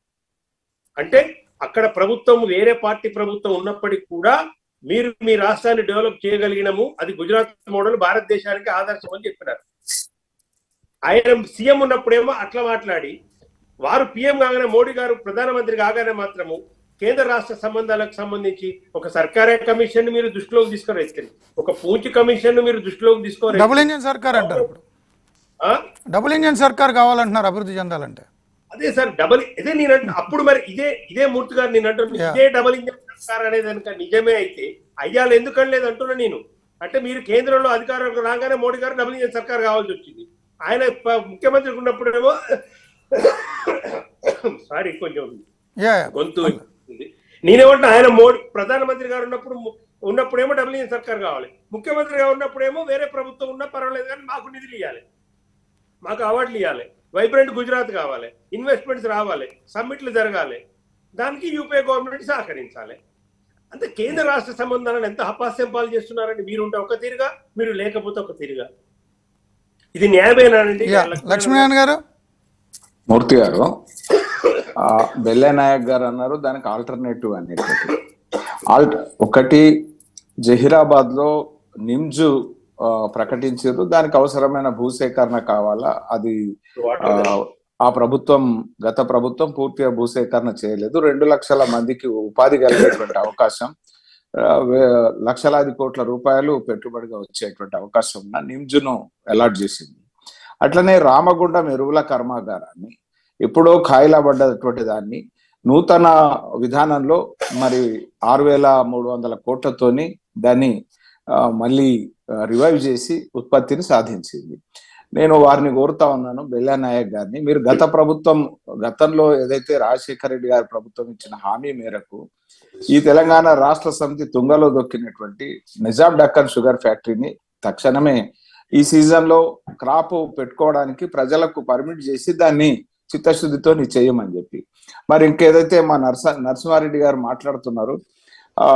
Speaker 3: అంటే అక్కడ ప్రభుత్వం వేరే పార్టీ ప్రభుత్వం ఉన్నప్పటికీ కూడా మీరు మీ రాష్ట్రాన్ని డెవలప్ చేయగలిగినము అది గుజరాత్ మోడల్ భారతదేశానికి ఆదర్శం అని చెప్పినారు ఆయన సీఎం ఉన్నప్పుడేమో అట్లా మాట్లాడి వారు పిఎం కాగానే మోడీ గారు ప్రధానమంత్రి కాగానే మాత్రము కేంద్ర రాష్ట్ర సంబంధాలకు సంబంధించి ఒక సర్కారే కమిషన్ మీరు దృష్టిలోకి తీసుకొని ఒక పూచి కమిషన్ మీరు దృష్టిలోకి తీసుకోవాలి
Speaker 1: డబుల్ ఇంజన్ సర్కార్ అంటారు ఇప్పుడు డబుల్ ఇంజన్ సర్కార్ కావాలంటున్నారు అభివృద్ధి చెందాలంటే
Speaker 3: అదే సార్ డబల్ ఇదే నేను అంటు- అప్పుడు మరి ఇదే ఇదే మూర్తి గారు నేను అంటున్నా
Speaker 1: Yeah.
Speaker 3: ఇదే డబల్ ఇంజన్ సర్కార్ అనేది కనుక నిజమే అయితే అయ్యాలు ఎందుకని లేదు అంటున్నా నేను అంటే మీరు కేంద్రంలో అధికారంలో రాగానే మోడీ గారు డబుల్ ఇంజన్ సర్కార్ కావాల్సి వచ్చింది ఆయన ప- ముఖ్యమంత్రి ఉన్నప్పుడేమో సారీ కొంచెం
Speaker 1: యా యా.
Speaker 3: గొంతు ఉంది. నేనేమంటే ఆయన మోడీ ప్రధానమంత్రి గారు ఉన్నప్పుడు ము- ఉన్నప్పుడేమో డబుల్ ఇంజన్ సర్కార్ కావాలి ముఖ్యమంత్రిగా ఉన్నప్పుడేమో వేరే ప్రభుత్వం ఉన్నా పర్వాలేదు కానీ మాకు నిధులు ఇవ్వాలి మాకు అవార్డులు ఇవ్వాలి వైబ్రెంట్ గుజరాత్ కావాలి ఇన్వెస్ట్మెంట్స్ రావాలి సమ్మిట్లు జరగాలి దానికి యూపీఏ గవర్నమెంట్ సహకరించాలి అంటే కేంద్ర రాష్ట్ర సంబంధాలను ఎంత అపాస్యం పాలు చేస్తున్నారండి మీరుంటే ఒక తీరుగా మీరు లేకపోతే ఒక తీరుగా ఇది న్యాయమేనానండి
Speaker 1: యా లక్ష్మీనారాయణ గారు
Speaker 4: మూర్తి గారు ఆ, బెల్లె నాయక్ గారు అన్నారు దానికి ఆల్టర్నేటివ్ అనేటువంటి ఆల్ట ఒకటి జహీరాబాద్ లో నిమ్జు ఆ, ప్రకటించారు దానికి అవసరమైన భూసేకరణ కావాలా అది ఆ, ఆ ప్రభుత్వం గత ప్రభుత్వం పూర్తిగా భూసేకరణ చేయలేదు రెండు లక్షల మందికి ఉపాధి కలిగేటువంటి అవకాశం ఆ, వే- లక్షలాది కోట్ల రూపాయలు పెట్టుబడిగా వచ్చేటువంటి అవకాశం ఉన్న నిమ్జును అలాట్ చేసింది అట్లనే రామగుండం ఎరువుల కర్మాగారాన్ని ఎప్పుడో కాయలబడ్డటువంటి దాన్ని నూతన విధానంలో మరి ఆరు వేల మూడు వందల కోట్లతోని దాన్ని ఆ, మళ్ళీ రివైవ్ చేసి ఉత్పత్తిని సాధించింది నేను వారిని కోరుతా ఉన్నాను బెల్లా నాయక్ గారిని మీరు గత ప్రభుత్వం గతంలో ఏదైతే రాజశేఖర రెడ్డి గారి ప్రభుత్వం ఇచ్చిన హామీ మేరకు ఈ తెలంగాణ రాష్ట్ర సమితి తుంగలో దొక్కినటువంటి నిజాం డక్కన్ షుగర్ ఫ్యాక్టరీని తక్షణమే ఈ సీజన్ లో క్రాప్ పెట్టుకోవడానికి ప్రజలకు పర్మిట్ చేసి దాన్ని చిత్తశుద్ధితో నీ చేయమని చెప్పి మరి ఇంకేదైతే మా నరస నరసింహారెడ్డి గారు మాట్లాడుతున్నారు ఆ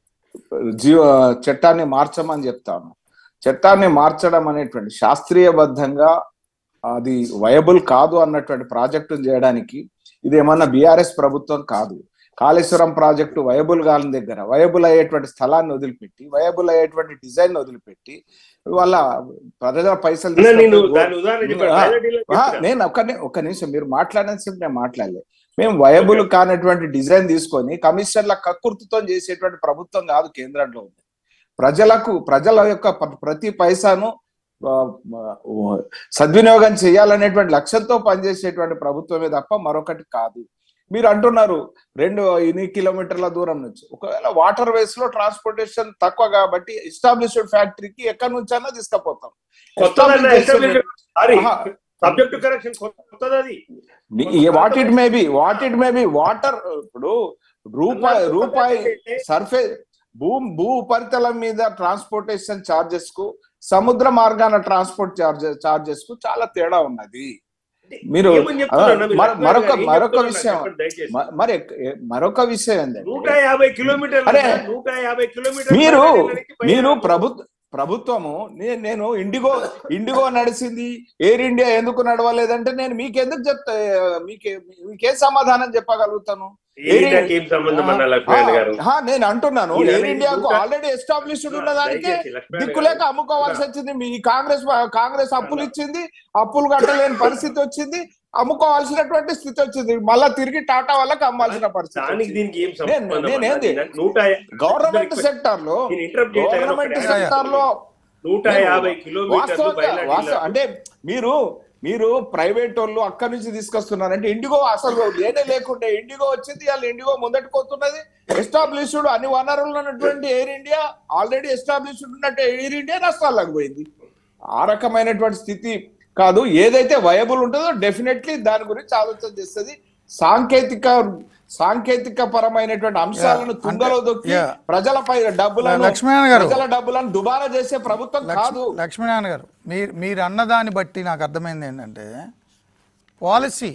Speaker 4: జీవ చట్టాన్ని మార్చమని చెప్తాను చట్టాన్ని మార్చడం అనేటువంటి శాస్త్రీయబద్ధంగా అది వయబుల్ కాదు అన్నటువంటి ప్రాజెక్టును చేయడానికి ఇది ఏమన్నా బీఆర్ఎస్ ప్రభుత్వం కాదు కాళేశ్వరం ప్రాజెక్టు వయబుల్ కాని దగ్గర వయబుల్ అయ్యేటువంటి స్థలాన్ని వదిలిపెట్టి వయబుల్ అయ్యేటువంటి డిజైన్ వదిలిపెట్టి వాళ్ళ ప్రజల పైసలు
Speaker 3: అన్న, నేను
Speaker 4: తీసుకొని
Speaker 3: దాని ఉదాహరణ చెప్పాను.
Speaker 4: ఆ,
Speaker 3: పైలట్ ఇలా
Speaker 4: ఆ,
Speaker 3: చెప్పినా.
Speaker 4: నేను ఒక్క ని- ఒక్క నిమిషం మీరు మాట్లాడేసి నేను మాట్లాడలే మేము వయబుల్ కానటువంటి డిజైన్ తీసుకొని కమిషన్ల కక్కుర్తితో చేసేటువంటి ప్రభుత్వం కాదు కేంద్రంలో ఉంది ప్రజలకు ప్రజల యొక్క ప్ర- ప్రతి పైసాను ఆ, ఆ, సద్వినియోగం చేయాలనేటువంటి లక్ష్యంతో పనిచేసేటువంటి ప్రభుత్వమే తప్ప మరొకటి కాదు మీరు అంటున్నారు రెండు ఎన్ని కిలోమీటర్ల దూరం నుంచి ఒకవేళ వాటర్ వేస్ లో ట్రాన్స్పోర్టేషన్ తక్కువ కాబట్టి ఎస్టాబ్లిష్డ్ ఫ్యాక్టరీకి ఎక్కడి నుంచైనా తీసుకుపోతాం
Speaker 3: కొత్తదన్న establishment. సారీ
Speaker 4: ఆహా.
Speaker 3: సబ్జెక్ట్ కరెక్షన్ కొత్తది అది
Speaker 4: what it may be what it may be water ఇప్పుడు రూపాయి రూపాయి సర్ఫేస్ భూ భూ ఉపరితలం మీద ట్రాన్స్పోర్టేషన్ చార్జెస్ కు సముద్ర మార్గాన ట్రాన్స్పోర్ట్ చార్జెస్ చార్జెస్ కు చాలా తేడా ఉన్నది మీరు
Speaker 3: ఏమని చెప్తున్నారు అన్న? మీరు
Speaker 4: మర-
Speaker 3: అర్థం
Speaker 4: మరొక
Speaker 3: కాదు. ఏం
Speaker 4: మరొక
Speaker 3: చెప్తున్నారు
Speaker 4: విషయం
Speaker 3: చెప్పండి దయచేసి.
Speaker 4: మ- మరి ఎక్- మరొక విషయం
Speaker 3: నూట
Speaker 4: ఏంటంటే
Speaker 3: యాభై కిలోమీటర్లు
Speaker 4: అరే,
Speaker 3: అన్న, నూట యాభై కిలోమీటర్లు
Speaker 4: మీరు
Speaker 3: బయలుదేరడానికి పైన
Speaker 4: మీరు ప్రభుత్వ ప్రభుత్వము నే- నేను ఇండిగో ఇండిగో నడిచింది ఎయిర్ ఇండియా ఎందుకు నడవలేదంటే నేను మీకెందుకు చెప్తా మీకే మీకేం సమాధానం చెప్పగలుగుతాను
Speaker 3: ఎయిర్ ఇండియాకి ఏం సంబంధం అన్న లక్ష్మణ్ గారు
Speaker 4: ఆ, నేను అంటున్నాను
Speaker 3: ఈయన
Speaker 4: ఎయిర్ ఇండియాకు
Speaker 3: నూట-
Speaker 4: ఆల్రెడీ ఎస్టాబ్లిష్డ్ ఉన్న దానికి
Speaker 3: దయచేసి లక్ష్మణ్
Speaker 4: దిక్కులేక
Speaker 3: గారు.
Speaker 4: అమ్ముకోవాల్సి వచ్చింది మీ కాంగ్రెస్ కాంగ్రెస్ అప్పులు ఇచ్చింది అప్పులు కట్టలేని పరిస్థితి వచ్చింది అమ్ముకోవాల్సినటువంటి స్థితి వచ్చింది మళ్ళా తిరిగి టాటా వాళ్ళకి అమ్మాల్సిన పరిస్థితి
Speaker 3: దానికి
Speaker 4: వచ్చింది.
Speaker 3: దీనికి ఏం
Speaker 4: నేను-
Speaker 3: సంబంధం
Speaker 4: నేనేంది?
Speaker 3: అన్న? నూట
Speaker 4: గవర్నమెంట్ సెక్టార్ లో
Speaker 3: నేను interrupt చేయట్లేదు.
Speaker 4: గవర్నమెంట్
Speaker 3: ఒకటి
Speaker 4: సెక్టార్ లో
Speaker 3: నూట యాభై కిలోమీటర్లు
Speaker 4: వాస్తవంగా
Speaker 3: బయలుదేరి
Speaker 4: వాస్తవం అంటే మీరు మీరు ప్రైవేట్ వాళ్ళు అక్కడి నుంచి తీసుకొస్తున్నారంటే ఇండిగో అసలు లేనే లేకుంటే ఇండిగో వచ్చింది వాళ్ళు ఇండిగో ముందటికి వస్తున్నది ఎస్టాబ్లిష్డ్ అన్ని వనరులు ఉన్నటువంటి ఎయిర్ ఇండియా ఆల్రెడీ ఎస్టాబ్లిష్డ్ ఉన్నట్టు ఎయిర్ ఇండియా నష్టాలకు పోయింది ఆ రకమైనటువంటి స్థితి కాదు ఏదైతే వయబుల్ ఉంటుందో డెఫినెట్లీ దాని గురించి ఆలోచన చేస్తుంది సాంకేతిక సాంకేతిక పరమైనటువంటి అంశాలను
Speaker 1: Yeah,
Speaker 4: తుంగలో
Speaker 1: అంటే-
Speaker 4: దొక్కి
Speaker 1: yeah.
Speaker 4: ప్రజలపై డబ్బులను
Speaker 1: లక్ష్మీనారాయణ గారు.
Speaker 4: ప్రజల డబ్బులను దుబారా చేసే ప్రభుత్వం కాదు
Speaker 1: లక్ష్మీనారాయణ గారు మీరు మీరు అన్నదాన్ని బట్టి నాకు అర్థమైంది ఏంటంటే పాలసీ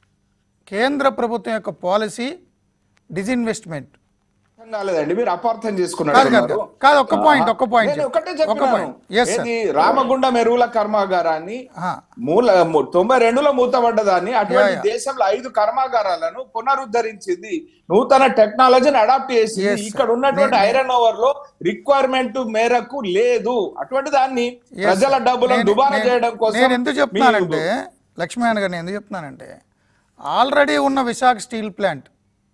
Speaker 1: కేంద్ర ప్రభుత్వం యొక్క పాలసీ డిజిన్వెస్ట్మెంట్
Speaker 4: అర్థం కాలేదండి మీరు అపార్థం
Speaker 1: కాదు,
Speaker 4: చేసుకున్నారు
Speaker 1: కాదు, కాదు. కాదు, ఒక్క point, ఒక్క point
Speaker 4: నేను ఒకటే
Speaker 1: చెప్పు. ఒక్క
Speaker 4: చెప్పినాను
Speaker 1: point. Yes, sir.
Speaker 4: ఏది రామగుండం ఎరువుల కర్మాగారాన్ని
Speaker 1: ఆ.
Speaker 4: మూల ము- తొంభై రెండులో మూతపడ్డదాన్ని అటువంటి
Speaker 1: Yeah, yeah.
Speaker 4: దేశంలో ఐదు కర్మాగారాలను పునరుద్ధరించింది నూతన టెక్నాలజీని అడాప్ట్ చేసింది
Speaker 1: Yes, sir.
Speaker 4: ఇక్కడ ఉన్నటువంటి
Speaker 1: నేను-
Speaker 4: ఐరన్ ఓవర్ లో రిక్వైర్మెంట్ మేరకు లేదు అటువంటి దాన్ని
Speaker 1: Yes,
Speaker 4: ప్రజల
Speaker 1: sir.
Speaker 4: డబ్బులను
Speaker 1: నేను-
Speaker 4: దుబారా
Speaker 1: నేను-
Speaker 4: చేయడం కోసం
Speaker 1: నేను ఎందుకు చెప్తున్నానంటే
Speaker 4: మీరు-
Speaker 1: లక్ష్మీనారాయణ గారు నేను ఎందుకు చెప్తున్నానంటే ఆల్రెడీ ఉన్న విశాఖ స్టీల్ ప్లాంట్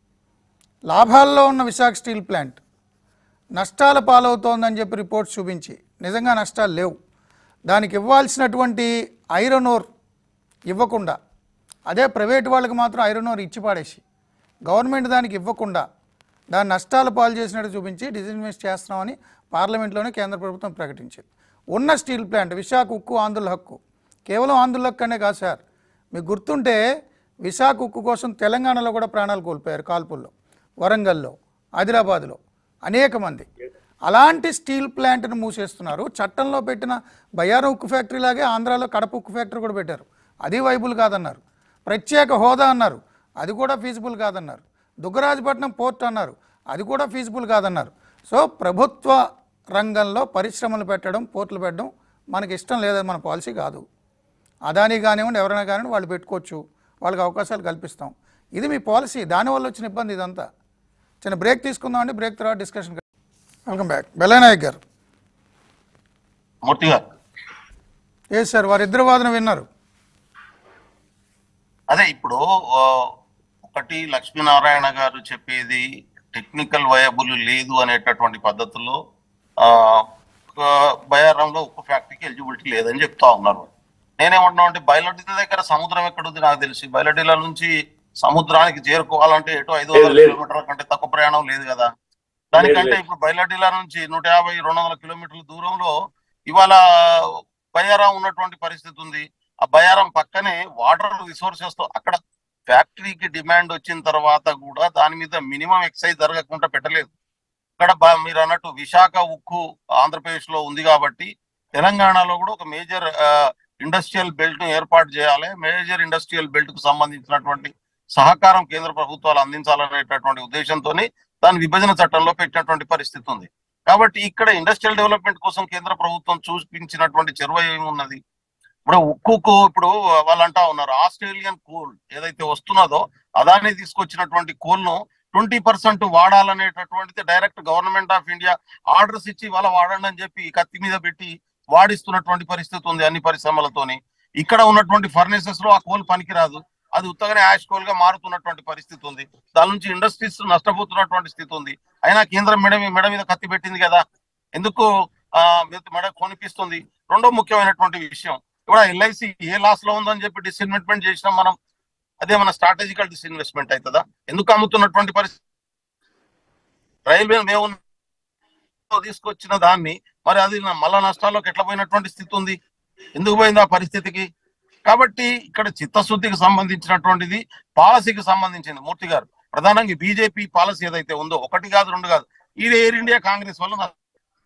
Speaker 1: లాభాల్లో ఉన్న విశాఖ స్టీల్ ప్లాంట్ నష్టాల పాలవుతోందని చెప్పి రిపోర్ట్స్ చూపించి నిజంగా నష్టాలు లేవు దానికి ఇవ్వాల్సినటువంటి ఐరన్ ఓర్ ఇవ్వకుండా అదే ప్రైవేట్ వాళ్ళకి మాత్రం ఐరన్ ఓర్ ఇచ్చి పాడేసి గవర్నమెంట్ దానికి ఇవ్వకుండా దాని నష్టాల పాలు చేసినట్టు చూపించి డిజిన్వెస్ట్ చేస్తున్నామని పార్లమెంట్లోనే కేంద్ర ప్రభుత్వం ప్రకటించింది ఉన్న స్టీల్ ప్లాంట్ విశాఖ ఉక్కు ఆంధ్రుల హక్కు కేవలం ఆంధ్రుల హక్కు అనే కాదు సార్ మీకు గుర్తుంటే విశాఖ ఉక్కు కోసం తెలంగాణలో కూడా ప్రాణాలు కోల్పోయారు కాల్పుల్లో వరంగల్లో ఆదిలాబాద్లో అనేక మంది అలాంటి స్టీల్ ప్లాంట్ను మూసేస్తున్నారు చట్టంలో పెట్టిన బయ్యారం ఉక్కు ఫ్యాక్టరీ లాగే ఆంధ్రాలో కడప ఉక్కు ఫ్యాక్టరీ కూడా పెట్టారు అది వైబుల్ కాదన్నారు ప్రత్యేక హోదా అన్నారు అది కూడా ఫీజిబుల్ కాదన్నారు దుగ్గరాజపట్నం పోర్ట్ అన్నారు అది కూడా ఫీజిబుల్ కాదన్నారు సో ప్రభుత్వ రంగంలో పరిశ్రమలు పెట్టడం పోర్టులు పెట్టడం మనకి ఇష్టం లేదని మన పాలసీ కాదు అదాని కానివ్వండి ఎవరైనా కానివ్వండి వాళ్ళు పెట్టుకోవచ్చు వాళ్ళకి అవకాశాలు కల్పిస్తాం ఇది మీ పాలసీ దానివల్ల వచ్చిన ఇబ్బంది ఇదంతా చిన్న బ్రేక్ తీసుకుందామండి బ్రేక్ తర్వాత డిస్కషన్ వెల్కమ్ బ్యాక్ బెల్లనాయక్ గారు
Speaker 2: మూర్తి గారు
Speaker 1: ఏ సార్ వారిద్దరు వాదన విన్నారు
Speaker 2: అదే ఇప్పుడు ఆ, ఒకటి లక్ష్మీనారాయణ గారు చెప్పేది టెక్నికల్ వయబుల్ లేదు అనేటటువంటి పద్ధతుల్లో ఆ, ఒక బయారంలో ఉక్కు ఫ్యాక్టరీకి ఎలిజిబిలిటీ లేదని చెప్తా ఉన్నారు నేనేమంటున్నా అంటే బయలడ్డీల దగ్గర సముద్రం ఎక్కడుంది నాకు తెలిసి బయలడ్డీల నుంచి సముద్రానికి చేరుకోవాలంటే ఎటు ఐదు వందల
Speaker 3: లేదు, లేదు.
Speaker 2: కిలోమీటర్ల కంటే తక్కువ ప్రయాణం లేదు కదా దానికంటే
Speaker 3: లేదు.
Speaker 2: ఇప్పుడు బయలడ్డీల నుంచి నూట యాభై రెండు వందల కిలోమీటర్ల దూరంలో ఇవాళ బయారం ఉన్నటువంటి పరిస్థితి ఉంది ఆ బయారం పక్కనే వాటర్ రిసోర్సెస్ తో అక్కడ ఫ్యాక్టరీకి డిమాండ్ వచ్చిన తర్వాత కూడా దాని మీద మినిమం ఎక్సైజ్ జరగకుండా పెట్టలేదు ఇక్కడ బ- మీరు అన్నట్టు విశాఖ ఉక్కు ఆంధ్రప్రదేశ్ లో ఉంది కాబట్టి తెలంగాణలో కూడా ఒక మేజర్ ఇండస్ట్రియల్ బెల్ట్ ను ఏర్పాటు చేయాలి మేజర్ ఇండస్ట్రియల్ బెల్ట్ కు సంబంధించినటువంటి సహకారం కేంద్ర ప్రభుత్వాలు అందించాలనేటటువంటి ఉద్దేశంతో దాని విభజన చట్టంలో పెట్టినటువంటి పరిస్థితి ఉంది కాబట్టి ఇక్కడ ఇండస్ట్రియల్ డెవలప్మెంట్ కోసం కేంద్ర ప్రభుత్వం చూపించినటువంటి చొరవ ఏమి ఉన్నది ఇప్పుడు ఉక్కుకు ఇప్పుడు వాళ్ళు అంటా ఉన్నారు ఆస్ట్రేలియన్ కోల్ ఏదైతే వస్తున్నదో అదాని తీసుకొచ్చినటువంటి కోల్ ను ట్వంటీ పర్సెంట్ వాడాలనేటటువంటిది direct government of India orders ఇచ్చి వాళ్ళ వాడండి అని చెప్పి కత్తి మీద పెట్టి వాడిస్తున్నటువంటి పరిస్థితి ఉంది అన్ని పరిశ్రమలతోని ఇక్కడ ఉన్నటువంటి ఫర్నేసెస్ లో ఆ కోల్ పనికిరాదు అది ఉత్తగానే యాష్ కోల్ గా మారుతున్నటువంటి పరిస్థితి ఉంది దాని నుంచి ఇండస్ట్రీస్ నష్టపోతున్నటువంటి స్థితి ఉంది అయినా కేంద్రం మెడ మీ- మెడ మీద కత్తి పెట్టింది కదా ఎందుకు ఆ మె- మెడ కొనిపిస్తుంది రెండో ముఖ్యమైనటువంటి విషయం ఇప్పుడు ఎల్ఐసి ఏ లాస్ లో ఉందని చెప్పి డిస్ఇన్వెస్ట్మెంట్ చేసినాం మనం అదే మన స్ట్రాటజికల్ డిస్ఇన్వెస్ట్మెంట్ అవుతుందా ఎందుకు అమ్ముతున్నటువంటి పరిస్థితి రైల్వే మేము తీసుకొచ్చిన దాన్ని మరి అది నా- మళ్ళా నష్టాల్లోకి ఎట్లా పోయినటువంటి స్థితి ఉంది ఎందుకు పోయింది ఆ పరిస్థితికి కాబట్టి ఇక్కడ చిత్తశుద్ధికి సంబంధించినటువంటిది పాలసీకి సంబంధించింది మూర్తి గారు ప్రధానంగా బీజేపీ పాలసీ ఏదైతే ఉందో ఒకటి కాదు రెండు కాదు ఇది ఎయిర్ ఇండియా కాంగ్రెస్ వల్ల నష్టం.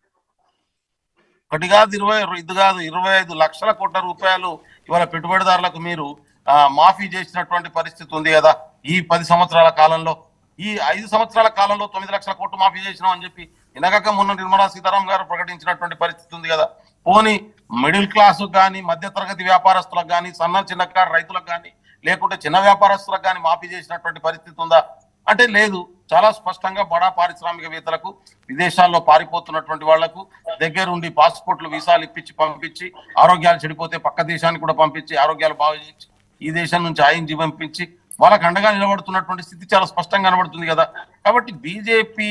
Speaker 2: ఒకటి కాదు ఇరవై ఇది కాదు ఇరవై ఐదు లక్షల కోట్ల రూపాయలు ఇవాళ పెట్టుబడిదారులకు మీరు ఆ, మాఫీ చేసినటువంటి పరిస్థితి ఉంది కదా ఈ పది సంవత్సరాల కాలంలో ఈ ఐదు సంవత్సరాల కాలంలో తొమ్మిది లక్షల కోట్లు మాఫీ చేసినాం అని చెప్పి వినగాక మొన్న నిర్మలా సీతారాం గారు ప్రకటించినటువంటి పరిస్థితి ఉంది కదా పోని మిడిల్ క్లాస్ కానీ మధ్య తరగతి వ్యాపారస్తులకు కానీ సన్న చిన్నకారు రైతులకు కానీ లేకుంటే చిన్న వ్యాపారస్తులకు కానీ మాఫీ చేసినటువంటి పరిస్థితి ఉందా అంటే లేదు చాలా స్పష్టంగా బడా పారిశ్రామికవేత్తలకు విదేశాల్లో పారిపోతున్నటువంటి వాళ్లకు దగ్గరుండి పాస్పోర్ట్లు వీసాలు ఇప్పించి పంపించి ఆరోగ్యాలు చెడిపోతే పక్క దేశానికి కూడా పంపించి ఆరోగ్యాలు బాగు చేయించి ఈ దేశం నుంచి ఆయించి పంపించి వాళ్ళకి అండగా నిలబడుతున్నటువంటి స్థితి చాలా స్పష్టంగా కనబడుతుంది కదా కాబట్టి బీజేపీ